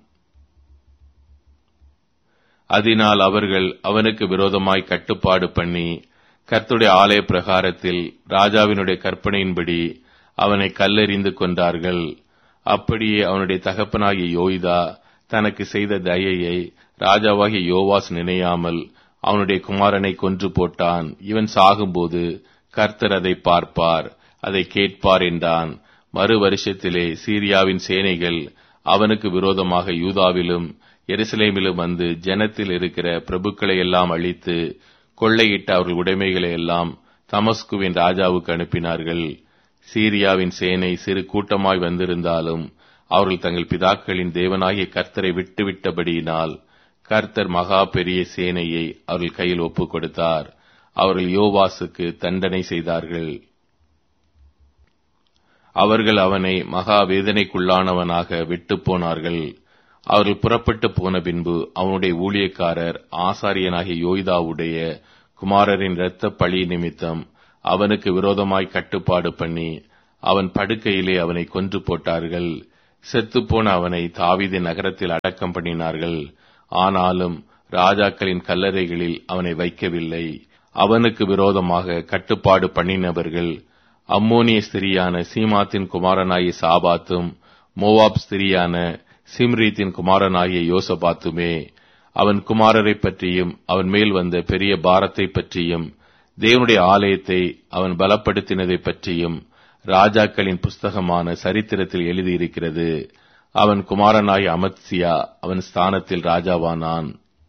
அதனால் அவர்கள் அவனுக்கு விரோதமாய் கட்டுப்பாடு பண்ணி கர்த்துடைய ஆலய பிரகாரத்தில் ராஜாவினுடைய கற்பனையின்படி அவனை கல்லெறிந்து கொண்டார்கள் அப்படியே அவனுடைய தகப்பனாகிய யோய்தா தனக்கு செய்த தயையை ராஜாவாகிய யோவாஸ் நினையாமல் அவனுடைய குமாரனை கொன்று போட்டான் இவன் சாகும்போது கர்த்தர் அதை பார்ப்பார் அதை கேட்பார் என்றான் மறு வருஷத்திலே சீரியாவின் சேனைகள் அவனுக்கு விரோதமாக யூதாவிலும் எருசலேமிலும் வந்து ஜனத்தில் இருக்கிற பிரபுக்களை எல்லாம் அழித்து கொள்ளையிட்ட அவர்கள் உடைமைகளை எல்லாம் தமஸ்குவின் ராஜாவுக்கு அனுப்பினார்கள் சீரியாவின் சேனை சிறு கூட்டமாய் வந்திருந்தாலும் அவர்கள் தங்கள் பிதாக்களின் தேவனாகிய கர்த்தரை விட்டுவிட்டபடியினால் கர்த்தர் மகா பெரிய சேனையை அவர்கள் கையில் ஒப்புக் கொடுத்தார் அவர்கள் யோவாசுக்கு தண்டனை செய்தார்கள் அவர்கள் அவனை மகா வேதனைக்குள்ளானவனாக விட்டு போனார்கள் அவர்கள் புறப்பட்டு போன பின்பு அவனுடைய ஊழியக்காரர் ஆசாரியனாகிய யோய்தாவுடைய குமாரரின் இரத்த பழி நிமித்தம் அவனுக்கு விரோதமாய் கட்டுப்பாடு பண்ணி அவன் படுக்கையிலே அவனை கொன்று போட்டார்கள் செத்துப்போன அவனை தாவீது நகரத்தில் அடக்கம் பண்ணினார்கள் ஆனாலும் ராஜாக்களின் கல்லறைகளில் அவனை வைக்கவில்லை அவனுக்கு விரோதமாக கட்டுப்பாடு பண்ணினவர்கள் அம்மோனிய ஸ்திரியான சீமாத்தின் குமாரனாகிய சாபாத்தும் மோவாப் ஸ்திரியான சிம்ரீத்தின் குமாரனாகிய யோசபாத்துமே அவன் குமாரரை பற்றியும் அவன் மேல் வந்த பெரிய பாரத்தை பற்றியும் தேவனுடைய ஆலயத்தை அவன் பலப்படுத்தினதை பற்றியும் ராஜாக்களின் புஸ்தகமான சரித்திரத்தில் எழுதியிருக்கிறது அவன் குமாரனாய் அமத்சியா அவன் ஸ்தானத்தில் ராஜாவானான்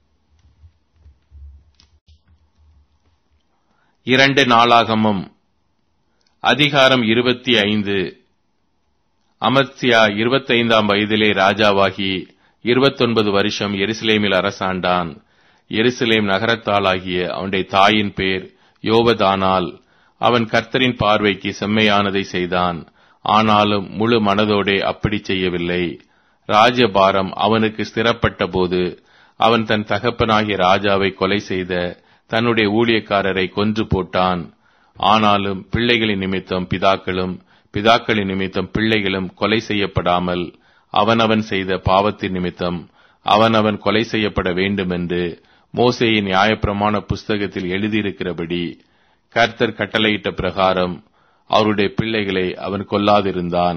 இரண்டு நாளாகமும் அதிகாரம் இருபத்தி ஐந்து அமத்சியா இருபத்தைந்தாம் வயதிலே ராஜாவாகி இருபத்தொன்பது வருஷம் எருசலேமில் அரசாண்டான் எருசலேம் நகரத்தாளாகிய அவனுடைய தாயின் பேர் யோபதானால் அவன் கர்த்தரின் பார்வைக்கு செம்மையானதை செய்தான் ஆனாலும் முழு மனதோடே அப்படி செய்யவில்லை ராஜபாரம் அவனுக்கு ஸ்திரப்பட்ட போது அவன் தன் தகப்பனாகிய ராஜாவை கொலை செய்த தன்னுடைய ஊழியக்காரரை கொன்று போட்டான் ஆனாலும் பிள்ளைகளின் நிமித்தம் பிதாக்களும் பிதாக்களின் நிமித்தம் பிள்ளைகளும் கொலை செய்யப்படாமல் அவனவன் செய்த பாவத்தின் நிமித்தம் அவனவன் கொலை செய்யப்பட வேண்டுமென்று மோசேயின் நியாயப்பிரமாண புஸ்தகத்தில் எழுதியிருக்கிறபடி கர்த்தர் கட்டளையிட்ட பிரகாரம் அவருடைய பிள்ளைகளை அவன் கொல்லாதிருந்தான்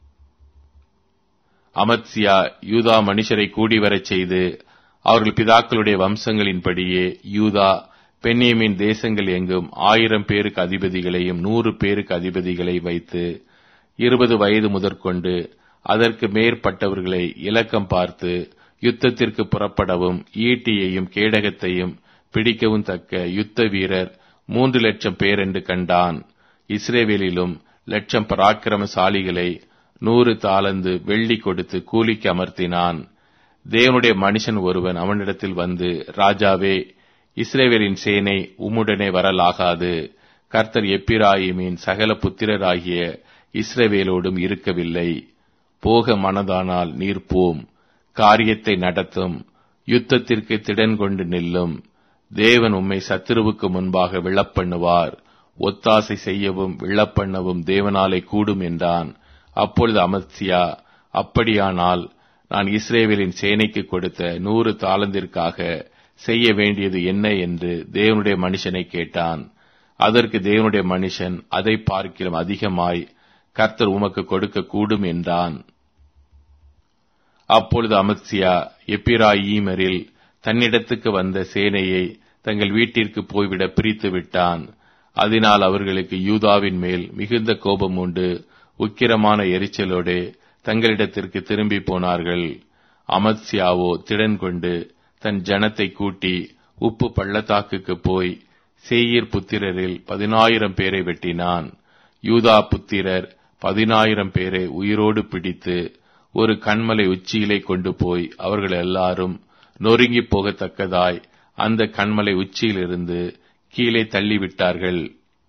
அமத்சியா யூதா மனுஷரை கூடி வரச் செய்து அவர்கள் பிதாக்களுடைய வம்சங்களின்படியே யூதா பெண்ணியமின் தேசங்கள் எங்கும் ஆயிரம் பேருக்கு அதிபதிகளையும் நூறு பேருக்கு அதிபதிகளை வைத்து இருபது வயது முதற்கொண்டு அதற்கு மேற்பட்டவர்களை இலக்கம் பார்த்து யுத்தத்திற்கு புறப்படவும் ஈட்டியையும் கேடகத்தையும் பிடிக்கவும் தக்க யுத்த வீரர் மூன்று லட்சம் பேர் என்று கண்டான் இஸ்ரேவேலிலும் லட்சம் பராக்கிரமசாலிகளை நூறு தாளந்து வெள்ளி கொடுத்து கூலிக்கு அமர்த்தினான் தேவனுடைய மனுஷன் ஒருவன் அவனிடத்தில் வந்து ராஜாவே இஸ்ரேவேலின் சேனை உம்முடனே வரலாகாது கர்த்தர் எப்பிராயிமின் சகல புத்திரராகிய இஸ்ரவேலோடும் இருக்கவில்லை போக மனதானால் நீர் போம் காரியத்தை நடத்தும் யுத்தத்திற்கு திடன் கொண்டு நில்லும் தேவன் உம்மை சத்துருவுக்கு முன்பாக விழப்பண்ணுவார் ஒத்தாசை செய்யவும் விழப்பண்ணவும் தேவனாலே கூடும் என்றான் அப்பொழுது அமத்சியா அப்படியானால் நான் இஸ்ரேவேலின் சேனைக்கு கொடுத்த நூறு தாளந்திற்காக செய்ய வேண்டியது என்ன என்று தேவனுடைய மனுஷனை கேட்டான் அதற்கு தேவனுடைய மனுஷன் அதை பார்க்கிலும் அதிகமாய் கர்த்தர் உமக்கு கொடுக்க கூடும் என்றான் அப்பொழுது அமத்சியா எப்பிராயீமரில் தன்னிடத்துக்கு வந்த சேனையை தங்கள் வீட்டிற்கு போய்விட பிரித்து விட்டான் அதனால் அவர்களுக்கு யூதாவின் மேல் மிகுந்த கோபம் உண்டு உக்கிரமான எரிச்சலோடு தங்களிடத்திற்கு திரும்பி போனார்கள் அமத்சியாவோ திடன் கொண்டு தன் ஜனத்தை கூட்டி உப்பு பள்ளத்தாக்குக்கு போய் சேயீர் புத்திரரில் பதினாயிரம் பேரை வெட்டினான் யூதா புத்திரர் பதினாயிரம் பேரை உயிரோடு பிடித்து ஒரு கண்மலை உச்சியிலே கொண்டு போய் அவர்கள் எல்லாரும் நொறுங்கி போகத்தக்கதாய் அந்த கண்மலை உச்சியிலிருந்து கீழே தள்ளிவிட்டார்கள்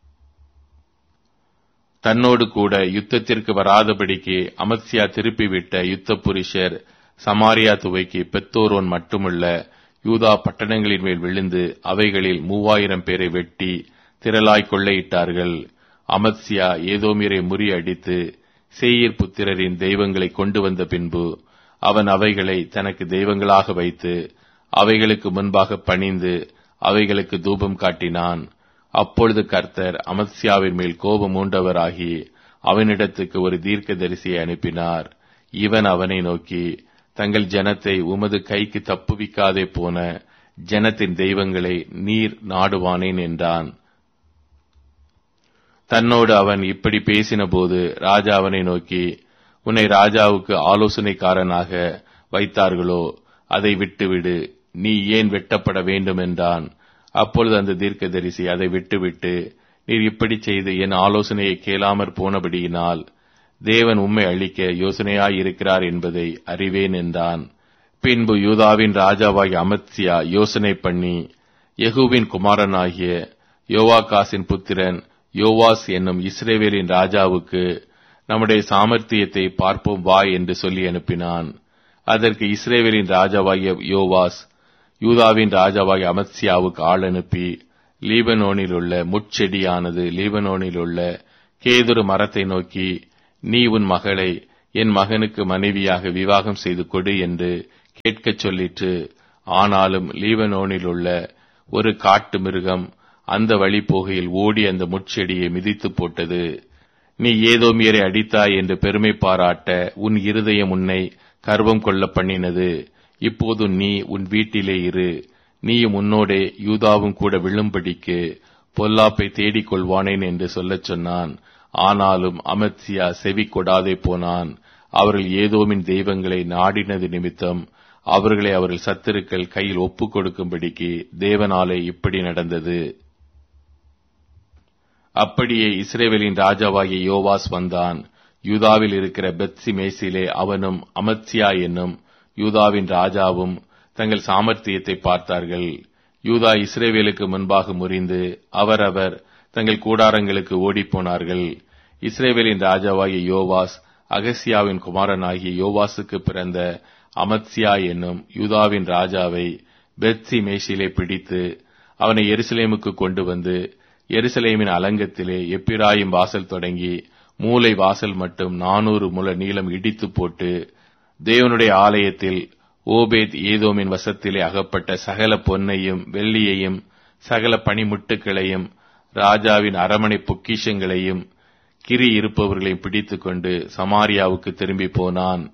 தன்னோடு கூட யுத்தத்திற்கு வராதபடிக்கு அமத்சியா திருப்பிவிட்ட யுத்த புருஷர் சமாரியா துவைக்கு பெத்தோரோன் மட்டுமல்ல யூதா பட்டணங்களின் மேல் விழுந்து அவைகளில் மூவாயிரம் பேரை வெட்டி திரளாய் கொள்ளையிட்டார்கள் அமத்சியா ஏதோமீரை முறியடித்து சேயீர் புத்திரரின் தெய்வங்களை கொண்டு வந்த பின்பு அவன் அவைகளை தனக்கு தெய்வங்களாக வைத்து அவைகளுக்கு முன்பாக பணிந்து அவைகளுக்கு தூபம் காட்டினான் அப்பொழுது கர்த்தர் அமத்சியாவின் மேல் கோபம் மூண்டவராகி அவனிடத்துக்கு ஒரு தீர்க்கதரிசியை அனுப்பினார் இவன் அவனை நோக்கி தங்கள் ஜனத்தை உமது கைக்கு தப்புவிக்காதே போன ஜனத்தின் தெய்வங்களை நீர் நாடுவானேன் என்றான் தன்னோடு அவன் இப்படி பேசினபோது ராஜா அவனை நோக்கி உன்னை ராஜாவுக்கு ஆலோசனைக்காரனாக வைத்தார்களோ அதை விட்டுவிடு நீ ஏன் வெட்டப்பட வேண்டும் என்றான் அப்பொழுது அந்த தீர்க்கதரிசி அதை விட்டுவிட்டு நீர் இப்படி செய்து என் ஆலோசனையை கேளாமற் போனபடியினால் தேவன் உம்மை அழிக்க யோசனையாயிருக்கிறார் என்பதை அறிவேன் என்றான் பின்பு யூதாவின் ராஜாவாகிய அமத்சியா யோசனை பண்ணி யெகூவின் குமாரனாகிய யோவாகாசின் புத்திரன் யோவாஸ் என்னும் இஸ்ரேவேலின் ராஜாவுக்கு நம்முடைய சாமர்த்தியத்தை பார்ப்போம் வா என்று சொல்லி அனுப்பினான் அதற்கு இஸ்ரேவேலின் ராஜாவாகிய யோவாஸ் யூதாவின் ராஜாவாகிய அமத்சியாவுக்கு ஆள் அனுப்பி லீபனோனில் உள்ள முட்செடியானது லீபனோனில் உள்ள கேதுரு மரத்தை நோக்கி நீ உன் மகளை என் மகனுக்கு மனைவியாக விவாகம் செய்து கொடு என்று கேட்கச் சொல்லிற்று ஆனாலும் லீபனோனில் உள்ள ஒரு காட்டு மிருகம் அந்த வழி போகையில் ஓடி அந்த முட்செடியை மிதித்து போட்டது நீ ஏதோமியரை அடித்தாய் என்று பெருமை பாராட்ட உன் இருதயம் உன்னை கர்வம் கொள்ள பண்ணினது இப்போது நீ உன் வீட்டிலே இரு நீயும் உன்னோடே யூதாவும் கூட விழும்படிக்கு பொல்லாப்பை தேடிக் கொள்வானேன் என்று சொல்லச் சொன்னான் ஆனாலும் அமத்சியா செவி கொடாதே போனான் அவர்கள் ஏதோமின் தெய்வங்களை நாடினது நிமித்தம் அவர்களை அவர்கள் சத்துருக்கள் கையில் ஒப்புக் கொடுக்கும்படிக்கு தேவனாலே இப்படி நடந்தது அப்படியே இஸ்ரேவேலின் ராஜாவாகிய யோவாஸ் வந்தான் யூதாவில் இருக்கிற பெத்சி மேசிலே அவனும் அமத்சியா என்னும் யூதாவின் ராஜாவும் தங்கள் சாமர்த்தியத்தை பார்த்தார்கள் யூதா இஸ்ரேவேலுக்கு முன்பாக முறிந்து அவரவர் தங்கள் கூடாரங்களுக்கு ஓடிப்போனார்கள் இஸ்ரேவேலின் ராஜாவாகிய யோவாஸ் அகசியாவின் குமாரனாகிய யோவாசுக்கு பிறந்த அமத்சியா என்னும் யூதாவின் ராஜாவை பெத்சி மேஷிலே பிடித்து அவனை எருசலேமுக்கு கொண்டு வந்து எருசலேமின் அலங்கத்திலே எப்பிராயும் வாசல் தொடங்கி மூலை வாசல் மட்டும் நானூறு முல நீளம் இடித்து போட்டு தேவனுடைய ஆலயத்தில் ஓபேத் ஏதோமின் வசத்திலே அகப்பட்ட சகல பொன்னையும் வெள்ளியையும் சகல பனிமுட்டுகளையும் ராஜாவின் அரமனை பொக்கிஷங்களையும் கிரி இருப்பவர்களையும் பிடித்துக்கொண்டு சமாரியாவுக்கு திரும்பி போனான்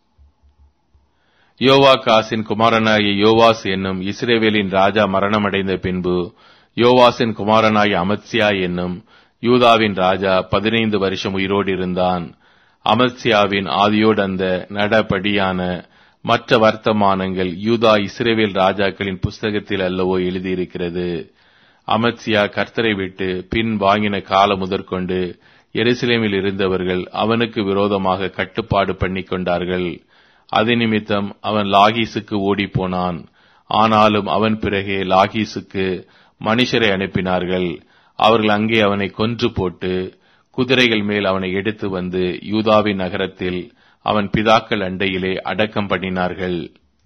யோவாகாசின் குமாரனாகிய யோவாஸ் என்னும் இஸ்ரேவேலின் ராஜா மரணமடைந்த பின்பு யோவாசின் குமாரனாகிய அமத்சியா என்னும் யூதாவின் ராஜா பதினைந்து வருஷம் உயிரோடு இருந்தான் அமத்சியாவின் ஆதியோடு அந்த நடபடியான மற்ற வர்த்தமானங்கள் யூதா இஸ்ரேவேல் ராஜாக்களின் புஸ்தகத்தில் அல்லவோ எழுதியிருக்கிறது அமத்சியா கர்த்தரை விட்டு பின் வாங்கின காலம் முதற்கொண்டு எருசலேமில் இருந்தவர்கள் அவனுக்கு விரோதமாக கட்டுப்பாடு பண்ணிக் கொண்டார்கள் அது நிமித்தம் அவன் லாகீசுக்கு ஓடிப்போனான் ஆனாலும் அவன் பிறகே லாகீசுக்கு மனுஷரை அனுப்பினார்கள் அவர்கள் அங்கே அவனை கொன்று போட்டு குதிரைகள் மேல் அவனை எடுத்து வந்து யூதாவின் நகரத்தில் அவன் பிதாக்கள் அண்டையிலே அடக்கம் பண்ணினார்கள்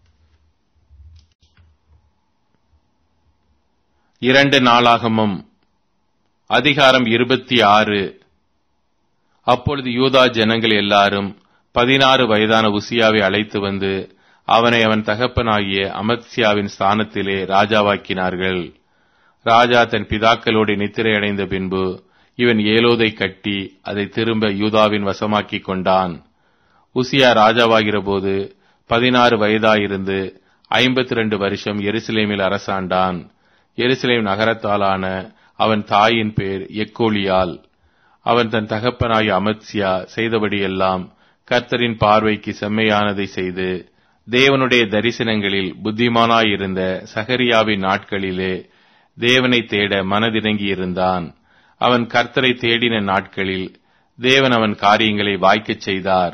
இரண்டு நாளாகமும் அதிகாரம் இருபத்தி ஆறு அப்பொழுது யூதா ஜனங்கள் எல்லாரும் பதினாறு வயதான உசியாவை அழைத்து வந்து அவனை அவன் தகப்பனாகிய அமத்சியாவின் ஸ்தானத்திலே ராஜாவாக்கினார்கள் ராஜா தன் பிதாக்களோடு நித்திரை அடைந்த பின்பு இவன் ஏலோதை கட்டி அதை திரும்ப யூதாவின் வசமாக்கிக் கொண்டான் உசியா ராஜாவாகிற போது பதினாறு வயதாயிருந்து ஐம்பத்தி ரெண்டு வருஷம் எருசலேமில் அரசாண்டான் எருசலேம் நகரத்தாலான அவன் தாயின் பேர் எக்கோலியால் அவன் தன் தகப்பனாகிய அமத்சியா செய்தபடியெல்லாம் கர்த்தரின் பார்வைக்கு செம்மையானதை செய்து தேவனுடைய தரிசனங்களில் புத்திமானாயிருந்த சகரியாவின் நாட்களிலே தேவனை தேட மனதிறங்கியிருந்தான் அவன் கர்த்தரை தேடின நாட்களில் தேவன் அவன் காரியங்களை வாய்க்கச் செய்தார்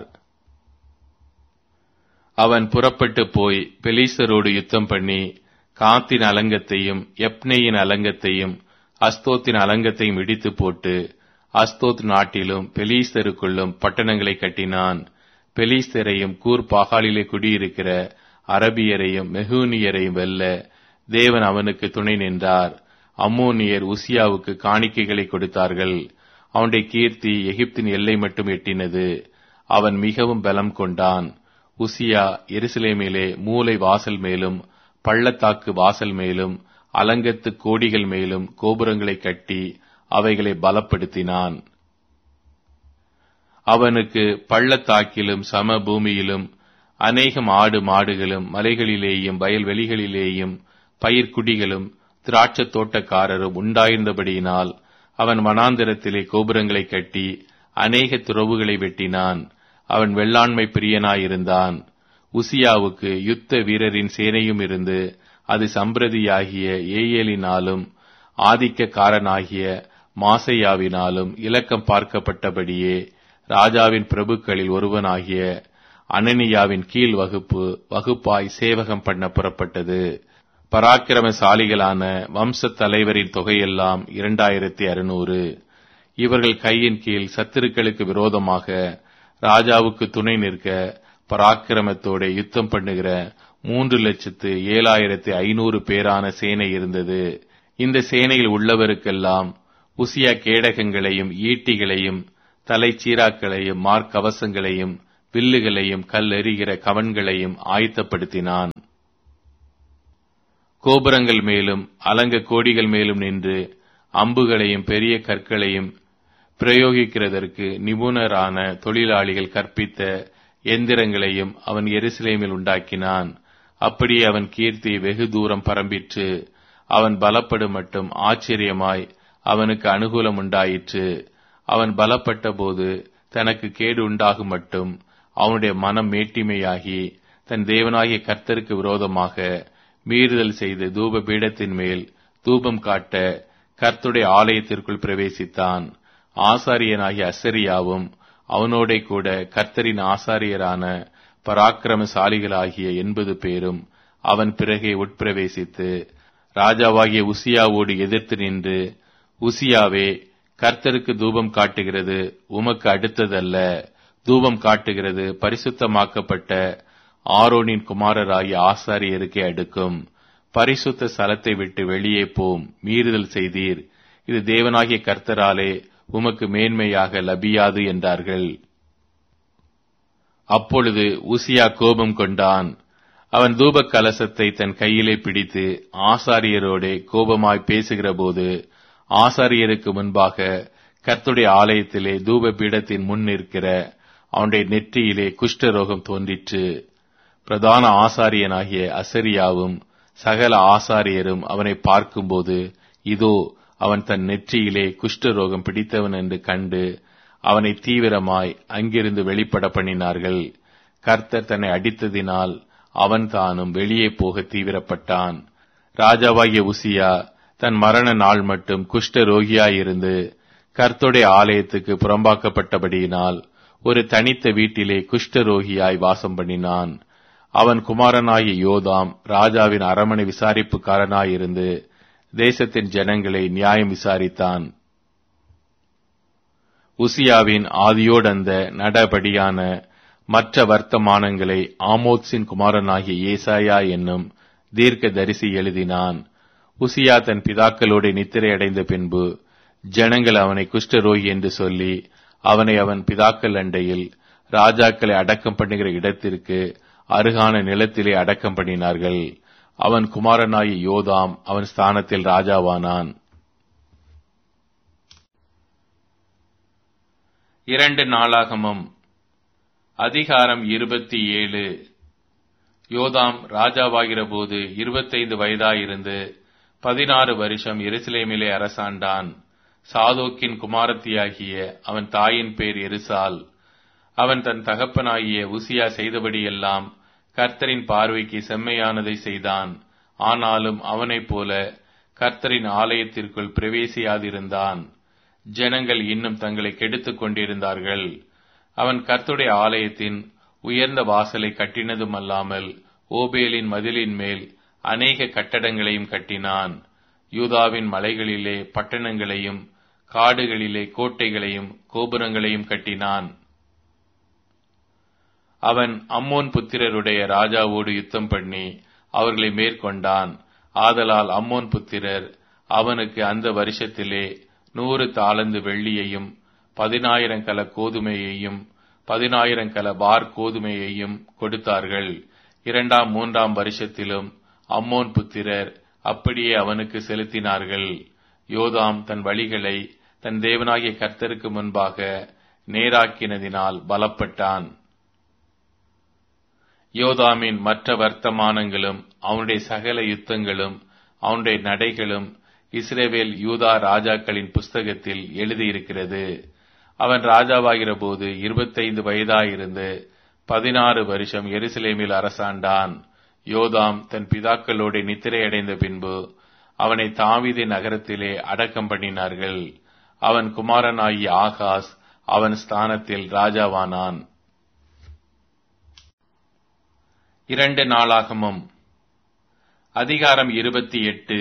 அவன் புறப்பட்டு போய் பெலீசரோடு யுத்தம் பண்ணி காத்தின் அலங்கத்தையும் எப்னேயின் அலங்கத்தையும் அஸ்தோத்தின் அலங்கத்தையும் இடித்து போட்டு அஸ்தோத் நாட்டிலும் பெலீஸ்தருக்குள்ளும் பட்டணங்களை கட்டினான் பெலீஸ்தரையும் கூர் பாகாலிலே குடியிருக்கிற அரபியரையும் மெஹூனியரையும் வெல்ல தேவன் அவனுக்கு துணை நின்றார் அம்மோனியர் உசியாவுக்கு காணிக்கைகளை கொடுத்தார்கள் அவனுடைய கீர்த்தி எகிப்தின் எல்லை மட்டும் எட்டினது அவன் மிகவும் பலம் கொண்டான் உசியா எருசலேமிலே மூலை வாசல் மேலும் பள்ளத்தாக்கு வாசல் மேலும் அலங்கத்து கோடிகள் மேலும் கோபுரங்களை கட்டி அவைகளை பலப்படுத்தினான் அவனுக்கு பள்ளத்தாக்கிலும் சம பூமியிலும் அநேகம் ஆடு மாடுகளும் மலைகளிலேயும் வயல்வெளிகளிலேயும் பயிர்க்குடிகளும் திராட்சத் தோட்டக்காரரும் உண்டாயிருந்தபடியினால் அவன் வனாந்திரத்திலே கோபுரங்களை கட்டி அநேக துறவுகளை வெட்டினான் அவன் வெள்ளாண்மை பிரியனாயிருந்தான் உசியாவுக்கு யுத்த வீரரின் சேனையும் இருந்து அது சம்பிரதியாகிய ஏயலினாலும் ஆதிக்கக்காரனாகிய மாசையாவினாலும் இலக்கம் பார்க்கப்பட்டபடியே ராஜாவின் பிரபுக்களில் ஒருவனாகிய அனனியாவின் கீழ் வகுப்பு வகுப்பாய் சேவகம் பண்ண புறப்பட்டது பராக்கிரமசாலிகளான வம்சத் தலைவரின் தொகையெல்லாம் இரண்டாயிரத்தி அறுநூறு இவர்கள் கையின் கீழ் சத்துருக்களுக்கு விரோதமாக ராஜாவுக்கு துணை நிற்க பராக்கிரமத்தோட யுத்தம் பண்ணுகிற மூன்று லட்சத்து ஏழாயிரத்தி ஐநூறு பேரான சேனை இருந்தது இந்த சேனையில் உள்ளவருக்கெல்லாம் உசியா கேடகங்களையும் ஈட்டிகளையும் தலைச்சீராக்களையும் மார்க்கவசங்களையும் வில்லுகளையும் கல்லெறிகிற கவன்களையும் ஆயத்தப்படுத்தினான் கோபுரங்கள் மேலும் அலங்க கோடிகள் மேலும் நின்று அம்புகளையும் பெரிய கற்களையும் பிரயோகிக்கிறதற்கு நிபுணரான தொழிலாளிகள் கற்பித்த எந்திரங்களையும் அவன் எருசலேமில் உண்டாக்கினான் அப்படியே அவன் கீர்த்தி வெகு தூரம் பரம்பிற்று அவன் பலப்படும் மட்டும் ஆச்சரியமாய் அவனுக்கு அனுகூலம் உண்டாயிற்று அவன் பலப்பட்ட போது தனக்கு கேடு உண்டாகும் மட்டும் அவனுடைய மனம் மேட்டிமையாகி தன் தேவனாகிய கர்த்தருக்கு விரோதமாக மீறுதல் செய்து தூப பீடத்தின் மேல் தூபம் காட்ட கர்த்துடைய ஆலயத்திற்குள் பிரவேசித்தான் ஆசாரியனாகிய அசரியாவும் அவனோட கூட கர்த்தரின் ஆசாரியரான பராக்கிரமசாலிகளாகிய எண்பது பேரும் அவன் பிறகே உட்பிரவேசித்து ராஜாவாகிய உசியாவோடு எதிர்த்து நின்று உசியாவே கர்த்தருக்கு தூபம் காட்டுகிறது உமக்கு அடுத்ததல்ல தூபம் காட்டுகிறது பரிசுத்தமாக்கப்பட்ட ஆரோனின் குமாரராகிய ஆசாரியருக்கே அடுக்கும் பரிசுத்த ஸ்தலத்தை விட்டு வெளியே போம் மீறுதல் செய்தீர் இது தேவனாகிய கர்த்தராலே உமக்கு மேன்மையாக லபியாது என்றார்கள் அப்பொழுது உசியா கோபம் கொண்டான் அவன் தூப கலசத்தை தன் கையிலே பிடித்து ஆசாரியரோடே கோபமாய் பேசுகிற போது ஆசாரியருக்கு முன்பாக கர்த்துடைய ஆலயத்திலே தூப பீடத்தின் முன் நிற்கிற அவனுடைய நெற்றியிலே குஷ்டரோகம் தோன்றிற்று பிரதான ஆசாரியனாகிய அசரியாவும் சகல ஆசாரியரும் அவனை பார்க்கும்போது இதோ அவன் தன் நெற்றியிலே குஷ்டரோகம் பிடித்தவன் என்று கண்டு அவனை தீவிரமாய் அங்கிருந்து வெளிப்பட பண்ணினார்கள் கர்த்தர் தன்னை அடித்ததினால் அவன் தானும் வெளியே போக தீவிரப்பட்டான் ராஜாவாகிய உசியா தன் மரண நாள் மட்டும் குஷ்ட ரோகியாயிருந்து கர்த்தருடைய ஆலயத்துக்கு புறம்பாக்கப்பட்டபடியினால் ஒரு தனித்த வீட்டிலே குஷ்ட ரோகியாய் வாசம் பண்ணினான் அவன் குமாரனாகிய யோதாம் ராஜாவின் அரமனை விசாரிப்புக்காரனாயிருந்து தேசத்தின் ஜனங்களை நியாயம் விசாரித்தான் உசியாவின் ஆதியோடந்த நடபடியான மற்ற வர்த்தமானங்களை ஆமோத்ஸின் குமாரனாகிய ஏசாயா என்னும் தீர்க்க தரிசி எழுதினான் உசியா தன் பிதாக்களோடு நித்திரை அடைந்த பின்பு ஜனங்கள் அவனை குஷ்டரோகி என்று சொல்லி அவனை அவன் பிதாக்கள் அண்டையில் ராஜாக்களை அடக்கம் பண்ணுகிற இடத்திற்கு அருகான நிலத்திலே அடக்கம் பண்ணினார்கள் அவன் குமாரனாகி யோதாம் அவன் ஸ்தானத்தில் ராஜாவானான் இரண்டு நாளாகமும் அதிகாரம் இருபத்தி ஏழு யோதாம் ராஜாவாகிற போது இருபத்தைந்து வயதாயிருந்து பதினாறு வருஷம் எருசலேமிலே அரசாண்டான் சாதோக்கின் குமாரத்தியாகிய அவன் தாயின் பேர் எருசால் அவன் தன் தகப்பனாகிய உசியா செய்தபடியெல்லாம் கர்த்தரின் பார்வைக்கு செம்மையானதை செய்தான் ஆனாலும் அவனைப் போல கர்த்தரின் ஆலயத்திற்குள் பிரவேசியாதிருந்தான் ஜனங்கள் இன்னும் தங்களை கெடுத்துக் கொண்டிருந்தார்கள் அவன் கர்த்துடைய ஆலயத்தின் உயர்ந்த வாசலை கட்டினதுமல்லாமல் ஓபேலின் மதிலின் மேல் அநேக கட்டடங்களையும் கட்டினான் யூதாவின் மலைகளிலே பட்டணங்களையும் காடுகளிலே கோட்டைகளையும் கோபுரங்களையும் கட்டினான் அவன் அம்மோன் புத்திரருடைய ராஜாவோடு யுத்தம் பண்ணி அவர்களை மேற்கொண்டான் ஆதலால் அம்மோன் புத்திரர் அவனுக்கு அந்த வருஷத்திலே நூறு தாளந்து வெள்ளியையும் பதினாயிரம் கல கோதுமையையும் பதினாயிரம் கல பார் கோதுமையையும் கொடுத்தார்கள் இரண்டாம் மூன்றாம் வருஷத்திலும் அம்மோன் புத்திரர் அப்படியே அவனுக்கு செலுத்தினார்கள் யோதாம் தன் வழிகளை தன் தேவனாகிய கர்த்தருக்கு முன்பாக நேராக்கினதினால் பலப்பட்டான் யோதாமின் மற்ற வர்த்தமானங்களும் அவனுடைய சகல யுத்தங்களும் அவனுடைய நடைகளும் இஸ்ரேவேல் யூதா ராஜாக்களின் புஸ்தகத்தில் எழுதியிருக்கிறது அவன் ராஜாவாகிற போது இருபத்தைந்து வயதாயிருந்து பதினாறு வருஷம் எருசலேமில் அரசாண்டான் யோதாம் தன் பிதாக்களோடு நித்திரையடைந்த பின்பு அவனை தாவிதி நகரத்திலே அடக்கம் பண்ணினார்கள் அவன் குமாரனாகிய ஆகாஸ் அவன் ஸ்தானத்தில் ராஜாவானான் இரண்டு நாளாகமும் அதிகாரம் இருபத்தி எட்டு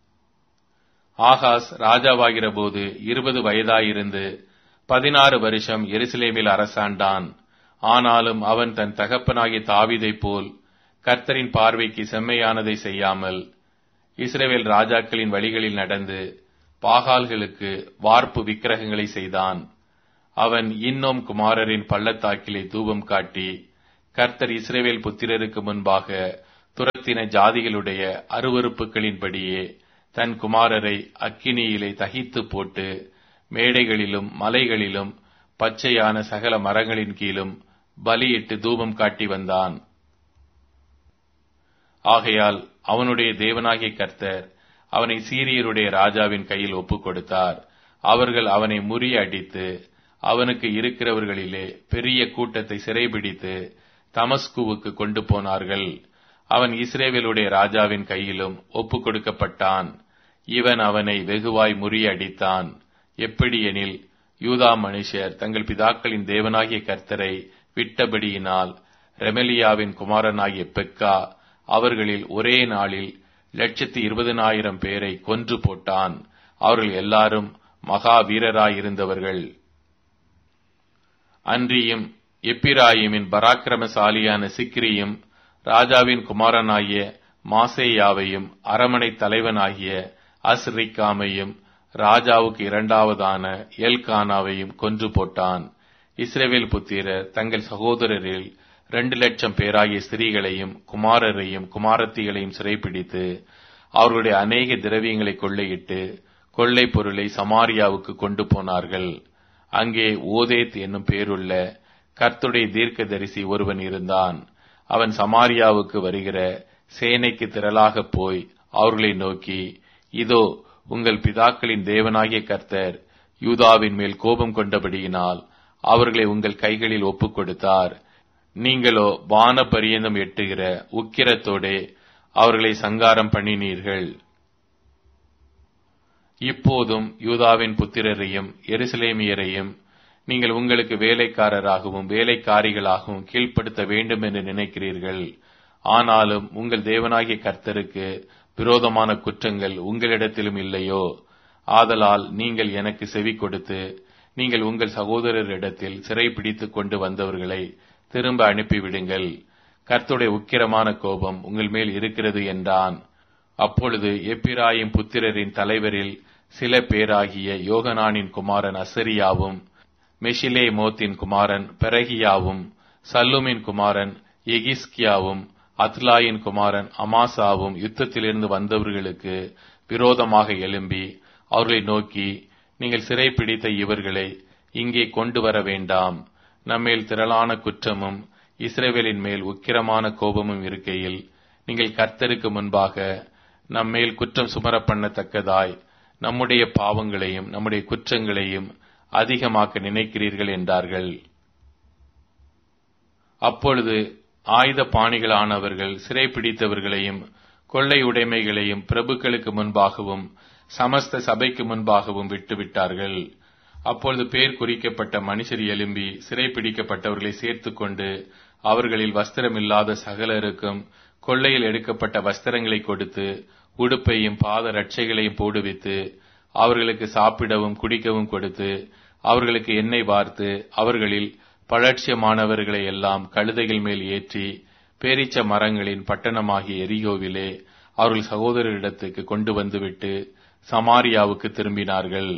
ஆகாஸ் ராஜாவாகிற போது இருபது வயதாயிருந்து பதினாறு வருஷம் எருசலேமில் அரசாண்டான் ஆனாலும் அவன் தன் தகப்பனாகிய தாவிதைப் போல் கர்த்தரின் பார்வைக்கு செம்மையானதை செய்யாமல் இஸ்ரேவேல் ராஜாக்களின் வழிகளில் நடந்து பாகால்களுக்கு வார்ப்பு விக்கிரகங்களை செய்தான் அவன் இன்னும் குமாரரின் பள்ளத்தாக்கிலே தூபம் காட்டி கர்த்தர் இஸ்ரேவேல் புத்திரருக்கு முன்பாக துரத்தின ஜாதிகளுடைய அருவறுப்புகளின்படியே தன் குமாரரை அக்கினியிலே தகித்து போட்டு மேடைகளிலும் மலைகளிலும் பச்சையான சகல மரங்களின் கீழும் பலியிட்டு தூபம் காட்டி வந்தான் ஆகையால் அவனுடைய தேவனாகிய கர்த்தர் அவனை சீரியருடைய ராஜாவின் கையில் ஒப்புக் கொடுத்தார் அவர்கள் அவனை முறியடித்து அவனுக்கு இருக்கிறவர்களிலே பெரிய கூட்டத்தை சிறைபிடித்து தமஸ்குவுக்கு கொண்டு போனார்கள் அவன் இஸ்ரேவேலுடைய ராஜாவின் கையிலும் ஒப்புக் கொடுக்கப்பட்டான் இவன் அவனை வெகுவாய் முறியடித்தான் எப்படியெனில் யூதா மனுஷர் தங்கள் பிதாக்களின் தேவனாகிய கர்த்தரை விட்டபடியினால் ரெமலியாவின் குமாரனாகிய பெக்கா அவர்களில் ஒரே நாளில் லட்சத்தி இருபதனாயிரம் பேரை கொன்று போட்டான் அவர்கள் எல்லாரும் மகா வீரராயிருந்தவர்கள் அன்றியும் எப்பிராயிமின் பராக்கிரமசாலியான சிக்ரியும் ராஜாவின் குமாரனாகிய மாசேயாவையும் அரமனை தலைவனாகிய அஸ்ரிக்காமையும் ராஜாவுக்கு இரண்டாவதான எல்கானாவையும் கொன்று போட்டான் இஸ்ரேவேல் புத்திரர் தங்கள் சகோதரரில் இரண்டு லட்சம் பேராகிய ஸ்திரீகளையும் குமாரரையும் குமாரத்திகளையும் சிறைப்பிடித்து அவர்களுடைய அநேக திரவியங்களை கொள்ளையிட்டு கொள்ளை பொருளை சமாரியாவுக்கு கொண்டு போனார்கள் அங்கே ஓதேத் என்னும் பேருள்ள கர்த்துடைய தீர்க்கதரிசி ஒருவன் இருந்தான் அவன் சமாரியாவுக்கு வருகிற சேனைக்கு திரளாக போய் அவர்களை நோக்கி இதோ உங்கள் பிதாக்களின் தேவனாகிய கர்த்தர் யூதாவின் மேல் கோபம் கொண்டபடியினால் அவர்களை உங்கள் கைகளில் ஒப்புக் கொடுத்தார் நீங்களோ வான பரியந்தம் எட்டுகிற உக்கிரத்தோடே அவர்களை சங்காரம் பண்ணினீர்கள் இப்போதும் யூதாவின் புத்திரரையும் எருசலேமியரையும் நீங்கள் உங்களுக்கு வேலைக்காரராகவும் வேலைக்காரிகளாகவும் கீழ்ப்படுத்த வேண்டும் என்று நினைக்கிறீர்கள் ஆனாலும் உங்கள் தேவனாகிய கர்த்தருக்கு விரோதமான குற்றங்கள் உங்களிடத்திலும் இல்லையோ ஆதலால் நீங்கள் எனக்கு செவி கொடுத்து நீங்கள் உங்கள் சகோதரரிடத்தில் சிறை பிடித்துக் கொண்டு வந்தவர்களை திரும்ப அனுப்பிவிடுங்கள் கர்த்துடைய உக்கிரமான கோபம் உங்கள் மேல் இருக்கிறது என்றான் அப்பொழுது எப்பிராயிம் புத்திரரின் தலைவரில் சில பேராகிய யோகனானின் குமாரன் அசரியாவும் மெஷிலே மோத்தின் குமாரன் பெரகியாவும் சல்லுமின் குமாரன் எகிஸ்கியாவும் அத்லாயின் குமாரன் அமாசாவும் யுத்தத்திலிருந்து வந்தவர்களுக்கு விரோதமாக எழும்பி அவர்களை நோக்கி நீங்கள் சிறைப்பிடித்த இவர்களை இங்கே கொண்டு வர வேண்டாம் நம்மேல் திரளான குற்றமும் இஸ்ரேவேலின் மேல் உக்கிரமான கோபமும் இருக்கையில் நீங்கள் கர்த்தருக்கு முன்பாக நம்மேல் குற்றம் சுமர பண்ணத்தக்கதாய் நம்முடைய பாவங்களையும் நம்முடைய குற்றங்களையும் அதிகமாக்க நினைக்கிறீர்கள் என்றார்கள் அப்பொழுது ஆயுத பாணிகளானவர்கள் சிறைப்பிடித்தவர்களையும் கொள்ளை உடைமைகளையும் பிரபுக்களுக்கு முன்பாகவும் சமஸ்த சபைக்கு முன்பாகவும் விட்டுவிட்டார்கள் அப்பொழுது பேர் குறிக்கப்பட்ட மனுஷர் எழும்பி சிறைப்பிடிக்கப்பட்டவர்களை சேர்த்துக்கொண்டு அவர்களில் வஸ்திரமில்லாத சகலருக்கும் கொள்ளையில் எடுக்கப்பட்ட வஸ்திரங்களை கொடுத்து உடுப்பையும் பாத ரட்சைகளையும் போடுவித்து அவர்களுக்கு சாப்பிடவும் குடிக்கவும் கொடுத்து அவர்களுக்கு எண்ணெய் வார்த்து அவர்களில் பழட்சியமானவர்களை எல்லாம் கழுதைகள் மேல் ஏற்றி பேரிச்ச மரங்களின் பட்டணமாகிய எரியோவிலே அவர்கள் சகோதரரிடத்துக்கு கொண்டு வந்துவிட்டு சமாரியாவுக்கு திரும்பினார்கள்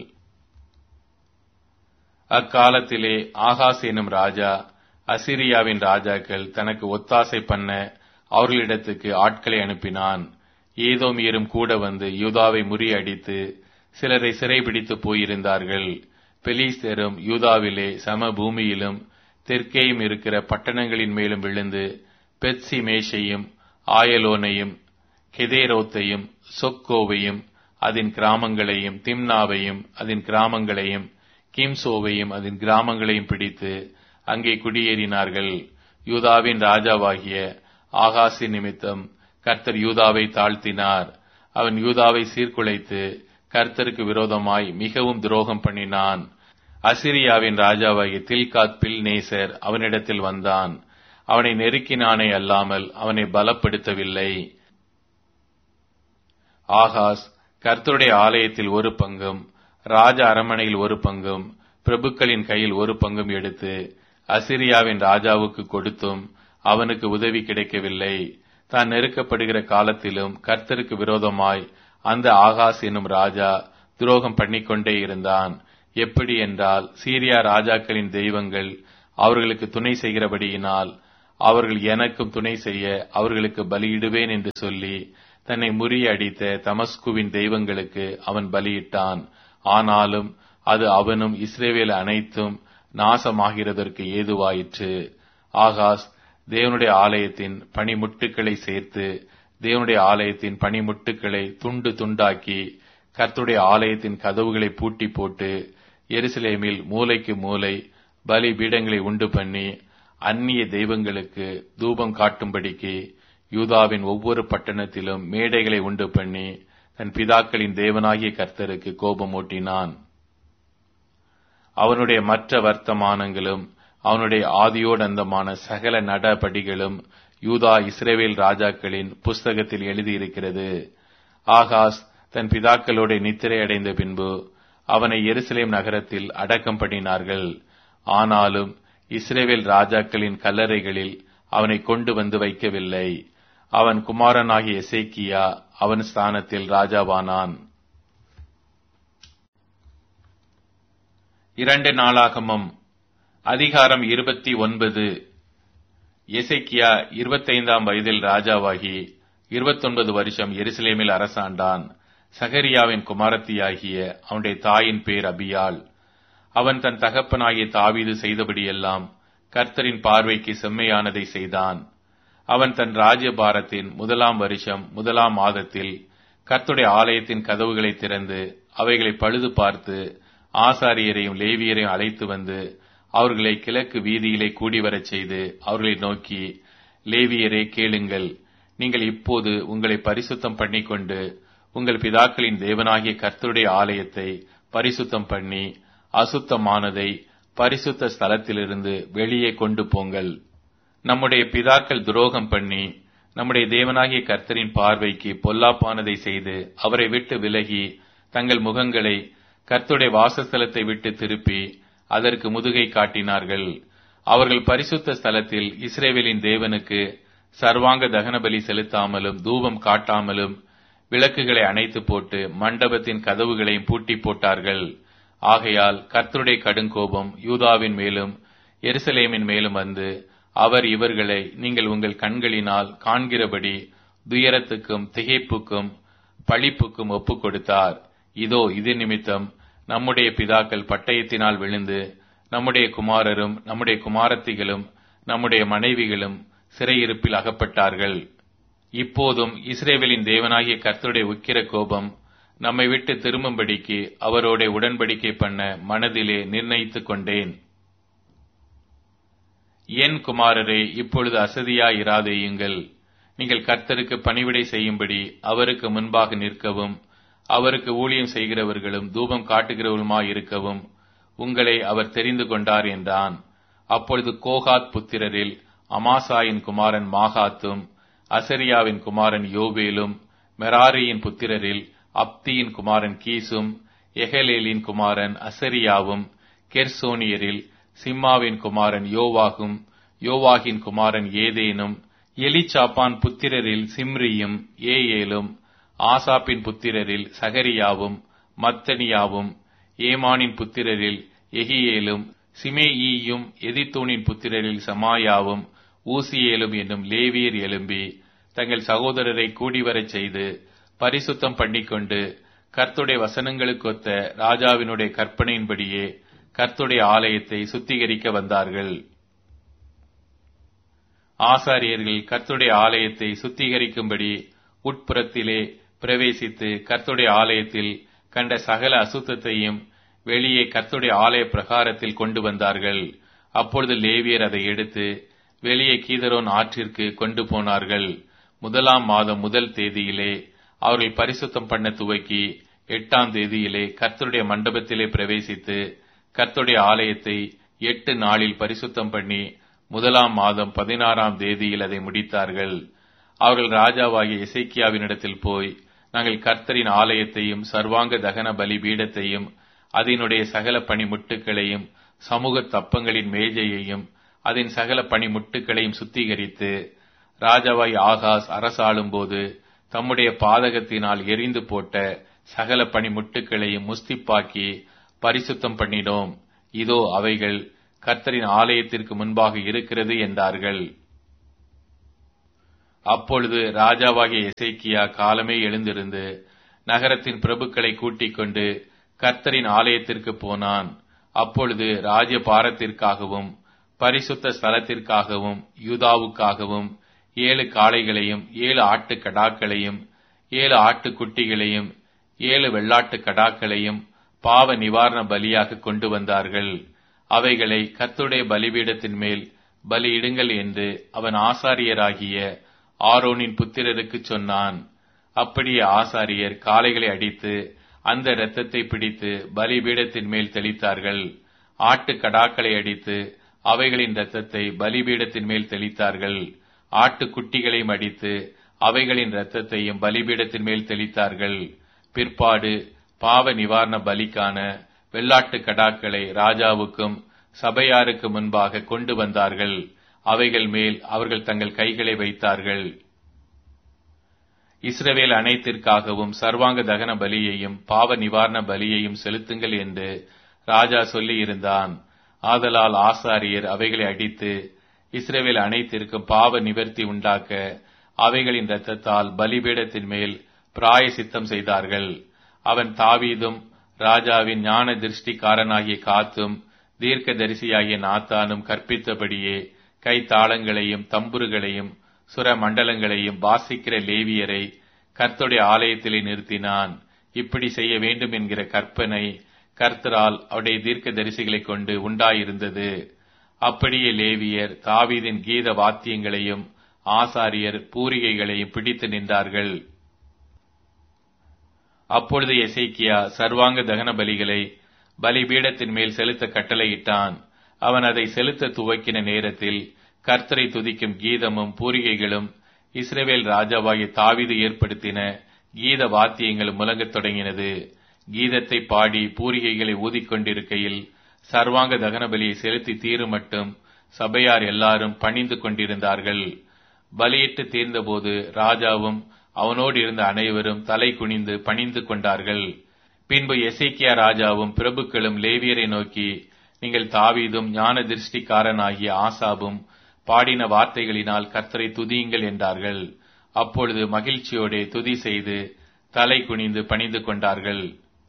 அக்காலத்திலே ஆகாஸ் எனும் ராஜா அசிரியாவின் ராஜாக்கள் தனக்கு ஒத்தாசை பண்ண அவர்களிடத்துக்கு ஆட்களை அனுப்பினான் ஏதோமியரும் கூட வந்து யூதாவை முறியடித்து சிலரை சிறைபிடித்து போயிருந்தார்கள் பெலிஸ்தரும் யூதாவிலே சம பூமியிலும் தெற்கேயும் இருக்கிற பட்டணங்களின் மேலும் விழுந்து பெட்சி மேஷையும் ஆயலோனையும் கெதேரோத்தையும் சொக்கோவையும் அதன் கிராமங்களையும் திம்னாவையும் அதன் கிராமங்களையும் கிம்சோவையும் அதன் கிராமங்களையும் பிடித்து அங்கே குடியேறினார்கள் யூதாவின் ராஜாவாகிய ஆகாசி நிமித்தம் கர்த்தர் யூதாவை தாழ்த்தினார் அவன் யூதாவை சீர்குலைத்து கர்த்தருக்கு விரோதமாய் மிகவும் துரோகம் பண்ணினான் அசிரியாவின் ராஜாவாகிய தில்காத் பில் நேசர் அவனிடத்தில் வந்தான் அவனை நெருக்கினானே அல்லாமல் அவனை பலப்படுத்தவில்லை ஆகாஸ் கர்த்தருடைய ஆலயத்தில் ஒரு பங்கும் ராஜ அரமனையில் ஒரு பங்கும் பிரபுக்களின் கையில் ஒரு பங்கும் எடுத்து அசிரியாவின் ராஜாவுக்கு கொடுத்தும் அவனுக்கு உதவி கிடைக்கவில்லை தான் நெருக்கப்படுகிற காலத்திலும் கர்த்தருக்கு விரோதமாய் அந்த ஆகாஸ் என்னும் ராஜா துரோகம் பண்ணிக்கொண்டே இருந்தான் எப்படி என்றால் சீரியா ராஜாக்களின் தெய்வங்கள் அவர்களுக்கு துணை செய்கிறபடியினால் அவர்கள் எனக்கும் துணை செய்ய அவர்களுக்கு பலியிடுவேன் என்று சொல்லி தன்னை முறியடித்த தமஸ்குவின் தெய்வங்களுக்கு அவன் பலியிட்டான் ஆனாலும் அது அவனும் இஸ்ரேவேல் அனைத்தும் நாசமாகிறதற்கு ஏதுவாயிற்று ஆகாஸ் தேவனுடைய ஆலயத்தின் பனிமுட்டுக்களை சேர்த்து தேவனுடைய ஆலயத்தின் பனிமுட்டுக்களை துண்டு துண்டாக்கி கர்த்துடைய ஆலயத்தின் கதவுகளை பூட்டி போட்டு எருசலேமில் மூலைக்கு மூலை பலி பீடங்களை உண்டு பண்ணி அந்நிய தெய்வங்களுக்கு தூபம் காட்டும்படிக்கு யூதாவின் ஒவ்வொரு பட்டணத்திலும் மேடைகளை உண்டு பண்ணி தன் பிதாக்களின் தேவனாகிய கர்த்தருக்கு கோபமூட்டினான் அவனுடைய மற்ற வர்த்தமானங்களும் அவனுடைய ஆதியோடந்தமான சகல நடபடிகளும் யூதா இஸ்ரேவேல் ராஜாக்களின் புஸ்தகத்தில் எழுதியிருக்கிறது ஆகாஸ் தன் பிதாக்களோட நித்திரை அடைந்த பின்பு அவனை எருசலேம் நகரத்தில் அடக்கம் பண்ணினார்கள் ஆனாலும் இஸ்ரேவேல் ராஜாக்களின் கல்லறைகளில் அவனை கொண்டு வந்து வைக்கவில்லை அவன் குமாரனாகிய எசேக்கியா அவன் ஸ்தானத்தில் ராஜாவானான் இரண்டு நாளாகமம் அதிகாரம் இருபத்தி ஒன்பது எசேக்கியா இருபத்தைந்தாம் வயதில் ராஜாவாகி இருபத்தொன்பது வருஷம் எருசலேமில் அரசாண்டான் சகரியாவின் குமாரத்தியாகிய அவனுடைய தாயின் பேர் அபியாள் அவன் தன் தகப்பனாகிய தாவீது செய்தபடியெல்லாம் கர்த்தரின் பார்வைக்கு செம்மையானதை செய்தான் அவன் தன் ராஜ்யபாரத்தின் முதலாம் வருஷம் முதலாம் மாதத்தில் கர்த்துடைய ஆலயத்தின் கதவுகளை திறந்து அவைகளை பழுது பார்த்து ஆசாரியரையும் லேவியரையும் அழைத்து வந்து அவர்களை கிழக்கு வீதியிலே கூடி வரச் செய்து அவர்களை நோக்கி லேவியரே கேளுங்கள் நீங்கள் இப்போது உங்களை பரிசுத்தம் பண்ணிக்கொண்டு உங்கள் பிதாக்களின் தேவனாகிய கர்த்தருடைய ஆலயத்தை பரிசுத்தம் பண்ணி அசுத்தமானதை பரிசுத்த ஸ்தலத்திலிருந்து வெளியே கொண்டு போங்கள் நம்முடைய பிதாக்கள் துரோகம் பண்ணி நம்முடைய தேவனாகிய கர்த்தரின் பார்வைக்கு பொல்லாப்பானதை செய்து அவரை விட்டு விலகி தங்கள் முகங்களை கர்த்தருடைய வாசஸ்தலத்தை விட்டு திருப்பி அதற்கு முதுகை காட்டினார்கள் அவர்கள் பரிசுத்த ஸ்தலத்தில் இஸ்ரேவேலின் தேவனுக்கு சர்வாங்க தகனபலி செலுத்தாமலும் தூபம் காட்டாமலும் விளக்குகளை அணைத்து போட்டு மண்டபத்தின் கதவுகளையும் பூட்டி போட்டார்கள் ஆகையால் கர்த்தருடைய கடுங்கோபம் யூதாவின் மேலும் எருசலேமின் மேலும் வந்து அவர் இவர்களை நீங்கள் உங்கள் கண்களினால் காண்கிறபடி துயரத்துக்கும் திகைப்புக்கும் பழிப்புக்கும் ஒப்புக் கொடுத்தார் இதோ இது நிமித்தம் நம்முடைய பிதாக்கள் பட்டயத்தினால் விழுந்து நம்முடைய குமாரரும் நம்முடைய குமாரத்திகளும் நம்முடைய மனைவிகளும் சிறையிருப்பில் அகப்பட்டார்கள் இப்போதும் இஸ்ரேவேலின் தேவனாகிய கர்த்தருடைய உக்கிர கோபம் நம்மை விட்டு திரும்பும்படிக்கு அவரோட உடன்படிக்கை பண்ண மனதிலே நிர்ணயித்துக் கொண்டேன் என் குமாரரே இப்பொழுது அசதியாயிராதேயுங்கள் நீங்கள் கர்த்தருக்கு பணிவிடை செய்யும்படி அவருக்கு முன்பாக நிற்கவும் அவருக்கு ஊழியம் செய்கிறவர்களும் தூபம் காட்டுகிறவருமாய் இருக்கவும் உங்களை அவர் தெரிந்து கொண்டார் என்றான் அப்பொழுது கோகாத் புத்திரரில் அமாசாயின் குமாரன் மாகாத்தும் அசரியாவின் குமாரன் யோவேலும் மெராரியின் புத்திரரில் அப்தியின் குமாரன் கீசும் எஹலேலின் குமாரன் அசரியாவும் கெர்சோனியரில் சிம்மாவின் குமாரன் யோவாகும் யோவாகின் குமாரன் ஏதேனும் எலிச்சாப்பான் புத்திரரில் சிம்ரியும் ஏஏலும் ஆசாப்பின் புத்திரரில் சகரியாவும் மத்தனியாவும் ஏமானின் புத்திரரில் எகியேலும் சிமேயியும் எதித்தூனின் புத்திரரில் சமாயாவும் ஊசியேலும் என்னும் லேவியர் எழும்பி தங்கள் சகோதரரை கூடிவரச் செய்து பரிசுத்தம் பண்ணிக்கொண்டு கர்த்துடைய வசனங்களுக்கொத்த ராஜாவினுடைய கற்பனையின்படியே கர்த்துடைய ஆலயத்தை சுத்திகரிக்க வந்தார்கள் ஆசாரியர்கள் கர்த்துடைய ஆலயத்தை சுத்திகரிக்கும்படி உட்புறத்திலே பிரவேசித்து கர்த்துடைய ஆலயத்தில் கண்ட சகல அசுத்தத்தையும் வெளியே கர்த்துடைய ஆலய பிரகாரத்தில் கொண்டு வந்தார்கள் அப்பொழுது லேவியர் அதை எடுத்து வெளியே கீதரோன் ஆற்றிற்கு கொண்டு போனார்கள் முதலாம் மாதம் முதல் தேதியிலே அவர்கள் பரிசுத்தம் பண்ண துவக்கி எட்டாம் தேதியிலே கர்த்தருடைய மண்டபத்திலே பிரவேசித்து கர்த்தருடைய ஆலயத்தை எட்டு நாளில் பரிசுத்தம் பண்ணி முதலாம் மாதம் பதினாறாம் தேதியில் அதை முடித்தார்கள் அவர்கள் ராஜாவாகிய இசைக்கியாவினிடத்தில் போய் நாங்கள் கர்த்தரின் ஆலயத்தையும் சர்வாங்க தகன பலி பீடத்தையும் அதனுடைய சகல பணிமுட்டுகளையும் சமூக தப்பங்களின் மேஜையையும் அதன் சகல பணிமுட்டுகளையும் சுத்திகரித்து ராஜாவாய் ஆகாஸ் அரசாளும் போது தம்முடைய பாதகத்தினால் எரிந்து போட்ட சகல பணிமுட்டுகளையும் முஸ்திப்பாக்கி பரிசுத்தம் பண்ணினோம் இதோ அவைகள் கர்த்தரின் ஆலயத்திற்கு முன்பாக இருக்கிறது என்றார்கள் அப்பொழுது ராஜாவாகிய எசேக்கியா காலமே எழுந்திருந்து நகரத்தின் பிரபுக்களை கூட்டிக் கொண்டு கர்த்தரின் ஆலயத்திற்கு போனான் அப்பொழுது ராஜ்ய பாரத்திற்காகவும் பரிசுத்த ஸ்தலத்திற்காகவும் யூதாவுக்காகவும் ஏழு காளைகளையும் ஏழு ஆட்டு கடாக்களையும் ஏழு ஆட்டுக்குட்டிகளையும் ஏழு வெள்ளாட்டு கடாக்களையும் பாவ நிவாரண பலியாக கொண்டு வந்தார்கள் அவைகளை கர்த்தருடைய பலிபீடத்தின் மேல் பலியிடுங்கள் என்று அவன் ஆசாரியராகிய ஆரோனின் புத்திரருக்கு சொன்னான் அப்படியே ஆசாரியர் காளைகளை அடித்து அந்த இரத்தத்தை பிடித்து பலிபீடத்தின் மேல் தெளித்தார்கள் ஆட்டு கடாக்களை அடித்து அவைகளின் இரத்தத்தை பலிபீடத்தின் மேல் தெளித்தார்கள் ஆட்டுக்குட்டிகளையும் அடித்து அவைகளின் இரத்தத்தையும் பலிபீடத்தின் மேல் தெளித்தார்கள் பிற்பாடு பாவ நிவாரண பலிக்கான வெள்ளாட்டு கடாக்களை ராஜாவுக்கும் சபையாருக்கு முன்பாக கொண்டு வந்தார்கள் அவைகள் மேல் அவர்கள் தங்கள் கைகளை வைத்தார்கள் இஸ்ரவேல் அனைத்திற்காகவும் சர்வாங்க தகன பலியையும் பாவ நிவாரண பலியையும் செலுத்துங்கள் என்று ராஜா சொல்லியிருந்தான் ஆதலால் ஆசாரியர் அவைகளை அடித்து இஸ்ரவேல் அனைத்திற்கும் பாவ நிவர்த்தி உண்டாக்க அவைகளின் இரத்தத்தால் பலிபீடத்தின் மேல் பிராய சித்தம் செய்தார்கள் அவன் தாவீதும் ராஜாவின் ஞான திருஷ்டிக்காரனாகிய காத்தும் தீர்க்க தரிசியாகிய நாத்தானும் கற்பித்தபடியே கைத்தாளங்களையும் தம்புருகளையும் சுர மண்டலங்களையும் வாசிக்கிற லேவியரை கர்த்தருடைய ஆலயத்திலே நிறுத்தினான் இப்படி செய்ய வேண்டும் என்கிற கற்பனை கர்த்தரால் அவருடைய தீர்க்க தரிசிகளை கொண்டு உண்டாயிருந்தது அப்படியே லேவியர் தாவீதின் கீத வாத்தியங்களையும் ஆசாரியர் பூரிகைகளையும் பிடித்து நின்றார்கள் அப்பொழுது எசேக்கியா சர்வாங்க தகன பலிகளை பலிபீடத்தின் மேல் செலுத்த கட்டளையிட்டான் அவன் அதை செலுத்த துவக்கின நேரத்தில் கர்த்தரை துதிக்கும் கீதமும் பூரிகைகளும் இஸ்ரேவேல் ராஜாவாகிய தாவிது ஏற்படுத்தின கீத வாத்தியங்களும் முழங்கத் தொடங்கினது கீதத்தை பாடி பூரிகைகளை ஊதிக்கொண்டிருக்கையில் சர்வாங்க தகன பலியை செலுத்தி தீரும் மட்டும் சபையார் எல்லாரும் பணிந்து கொண்டிருந்தார்கள் பலியிட்டு தீர்ந்தபோது ராஜாவும் அவனோடு இருந்த அனைவரும் தலை குனிந்து பணிந்து கொண்டார்கள் பின்பு எசேக்கியா ராஜாவும் பிரபுக்களும் லேவியரை நோக்கி நீங்கள் தாவீதும் ஞான திருஷ்டிக்காரனாகிய ஆசாபும் பாடின வார்த்தைகளினால் கர்த்தரை துதியுங்கள் என்றார்கள் அப்பொழுது மகிழ்ச்சியோடே துதி செய்து தலை குனிந்து பணிந்து கொண்டார்கள்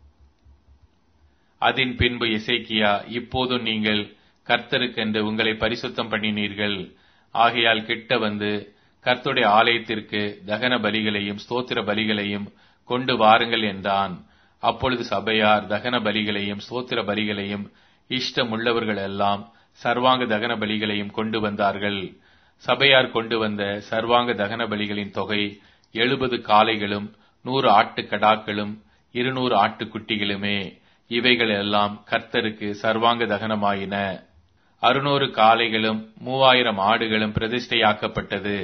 அதன் பின்பு எசேக்கியா இப்போதும் நீங்கள் கர்த்தருக்கென்று உங்களை பரிசுத்தம் பண்ணினீர்கள் ஆகையால் கிட்ட வந்து கர்த்தருடைய ஆலயத்திற்கு தகன பலிகளையும் ஸ்தோத்திர பலிகளையும் கொண்டு வாருங்கள் என்றான் அப்பொழுது சபையார் தகன பலிகளையும் ஸ்தோத்திர பலிகளையும் இஷ்டமுள்ளவர்கள் எல்லாம் சர்வாங்க தகன பலிகளையும் கொண்டு வந்தார்கள் சபையார் கொண்டு வந்த சர்வாங்க தகன பலிகளின் தொகை எழுபது காளைகளும் நூறு ஆட்டுக்கடாக்களும் இருநூறு ஆட்டுக்குட்டிகளுமே இவைகள் எல்லாம் கர்த்தருக்கு சர்வாங்க தகனமாயின அறுநூறு காளைகளும் மூவாயிரம் ஆடுகளும் பிரதிஷ்டையாக்கப்பட்டது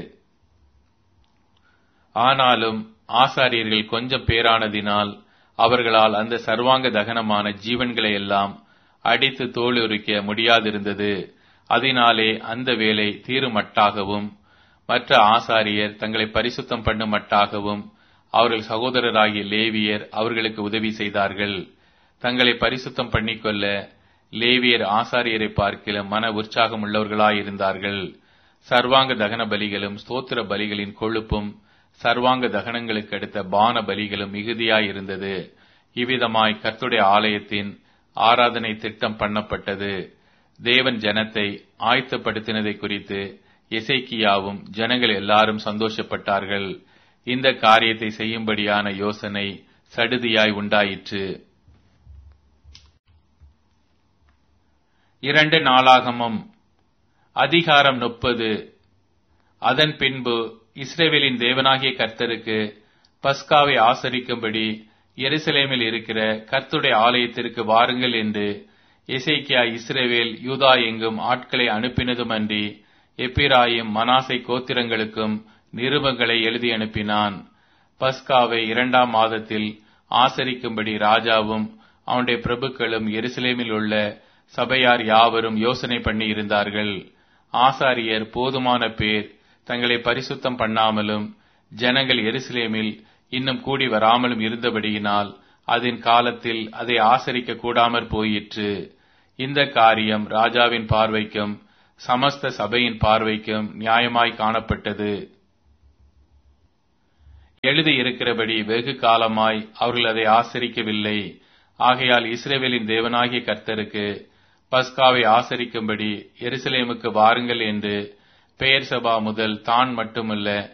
ஆனாலும் ஆசாரியர்கள் கொஞ்சம் பேரானதினால் அவர்களால் அந்த சர்வாங்க தகனமான ஜீவன்களை எல்லாம் அடித்து தோலுரிக்க முடியாதிருந்தது அதனாலே அந்த வேலை தீருமட்டாகவும் மற்ற ஆசாரியர் தங்களை பரிசுத்தம் பண்ணுமட்டாகவும் அவர்கள் சகோதரராகிய லேவியர் அவர்களுக்கு உதவி செய்தார்கள் தங்களை பரிசுத்தம் பண்ணிக்கொள்ள லேவியர் ஆசாரியரை பார்க்கிலும் மன உற்சாகம் உள்ளவர்களாயிருந்தார்கள் சர்வாங்க தகன பலிகளும் ஸ்தோத்திர பலிகளின் கொழுப்பும் சர்வாங்க தகனங்களுக்கு அடுத்த பான பலிகளும் மிகுதியாயிருந்தது இவ்விதமாய் கர்த்துடைய ஆலயத்தின் ஆராதனை திட்டம் பண்ணப்பட்டது தேவன் ஜனத்தை ஆயத்தப்படுத்தினதை குறித்து எசைக்கியாவும் ஜனங்கள் எல்லாரும் சந்தோஷப்பட்டார்கள் இந்த காரியத்தை செய்யும்படியான யோசனை சடுதியாய் உண்டாயிற்று இரண்டு நாளாகமும் அதிகாரம் முப்பது அதன் பின்பு இஸ்ரேவேலின் தேவனாகிய கர்த்தருக்கு பஸ்காவை ஆசரிக்கும்படி எருசலேமில் இருக்கிற கர்த்துடைய ஆலயத்திற்கு வாருங்கள் என்று எசேக்கியா இஸ்ரேவேல் யூதா எங்கும் ஆட்களை அனுப்பினதுமன்றி எப்பிராயும் மனாசை கோத்திரங்களுக்கும் நிருபங்களை எழுதி அனுப்பினான் பஸ்காவை இரண்டாம் மாதத்தில் ஆசரிக்கும்படி ராஜாவும் அவனுடைய பிரபுக்களும் எருசலேமில் உள்ள சபையார் யாவரும் யோசனை பண்ணி இருந்தார்கள் ஆசாரியர் போதுமான பேர் தங்களை பரிசுத்தம் பண்ணாமலும் ஜனங்கள் எருசலேமில் இன்னும் கூடி வராமலும் இருந்தபடியினால் அதன் காலத்தில் அதை ஆசரிக்க கூடாமற் போயிற்று இந்த காரியம் ராஜாவின் பார்வைக்கும் சமஸ்த சபையின் பார்வைக்கும் நியாயமாய் காணப்பட்டது எழுதியிருக்கிறபடி வெகு காலமாய் அவர்கள் அதை ஆசரிக்கவில்லை ஆகையால் இஸ்ரேவேலின் தேவனாகிய கர்த்தருக்கு பஸ்காவை ஆசரிக்கும்படி எருசலேமுக்கு வாருங்கள் என்று பெயர் சபா முதல் தான் மட்டுமல்ல